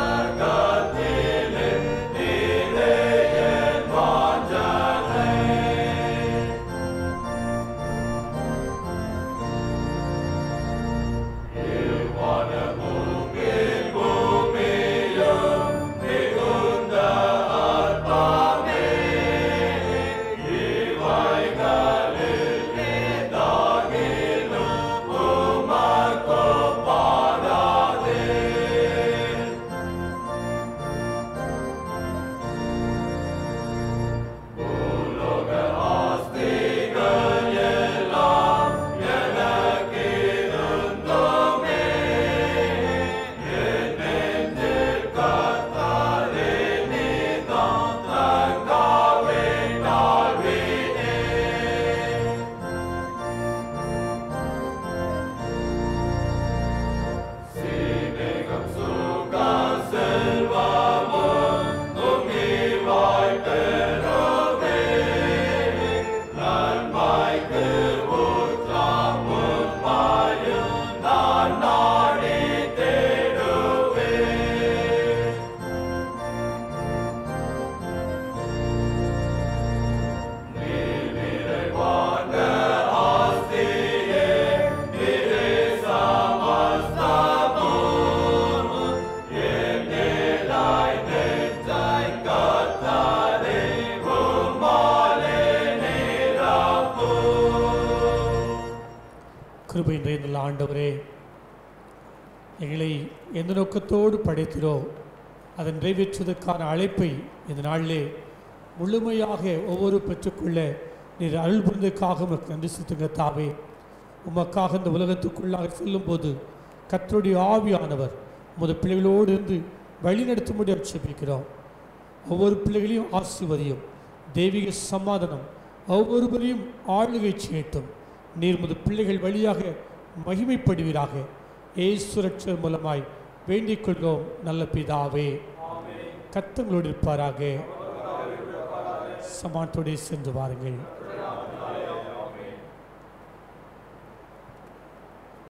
கிருபை நிறைந்துள்ள ஆண்டவரே எங்களை எந்த நோக்கத்தோடு படைத்திரோ அதை நிறைவேற்றுவதற்கான அழைப்பை இந்த நாளிலே முழுமையாக ஒவ்வொரு பெற்றுக்கொள்ள நீர் அருள் புரிந்ததற்காக உமக்கு நன்றி செலுத்துங்க தாவே உமக்காக இந்த உலகத்துக்குள்ளாக செல்லும்போது கர்த்தருடைய ஆவியானவர் உமது பிள்ளைகளோடு இருந்து வழி நடத்தும்படி அச்சபிக்கிறோம் ஒவ்வொரு பிள்ளைகளையும் ஆசிர்வதியும் தெய்வீக சமாதானம் ஒவ்வொருவரையும் ஆளுகை செய்யட்டும் நீர் முது பிள்ளைகள் வழியாக மகிமைப்படுவீராக ஏசுரட்சர் மூலமாய் வேண்டிக் கொள்கிறோம் நல்ல பிதாவே கத்தங்களோடு இருப்பாராக சமானத்தோடு சென்று வாருங்கள்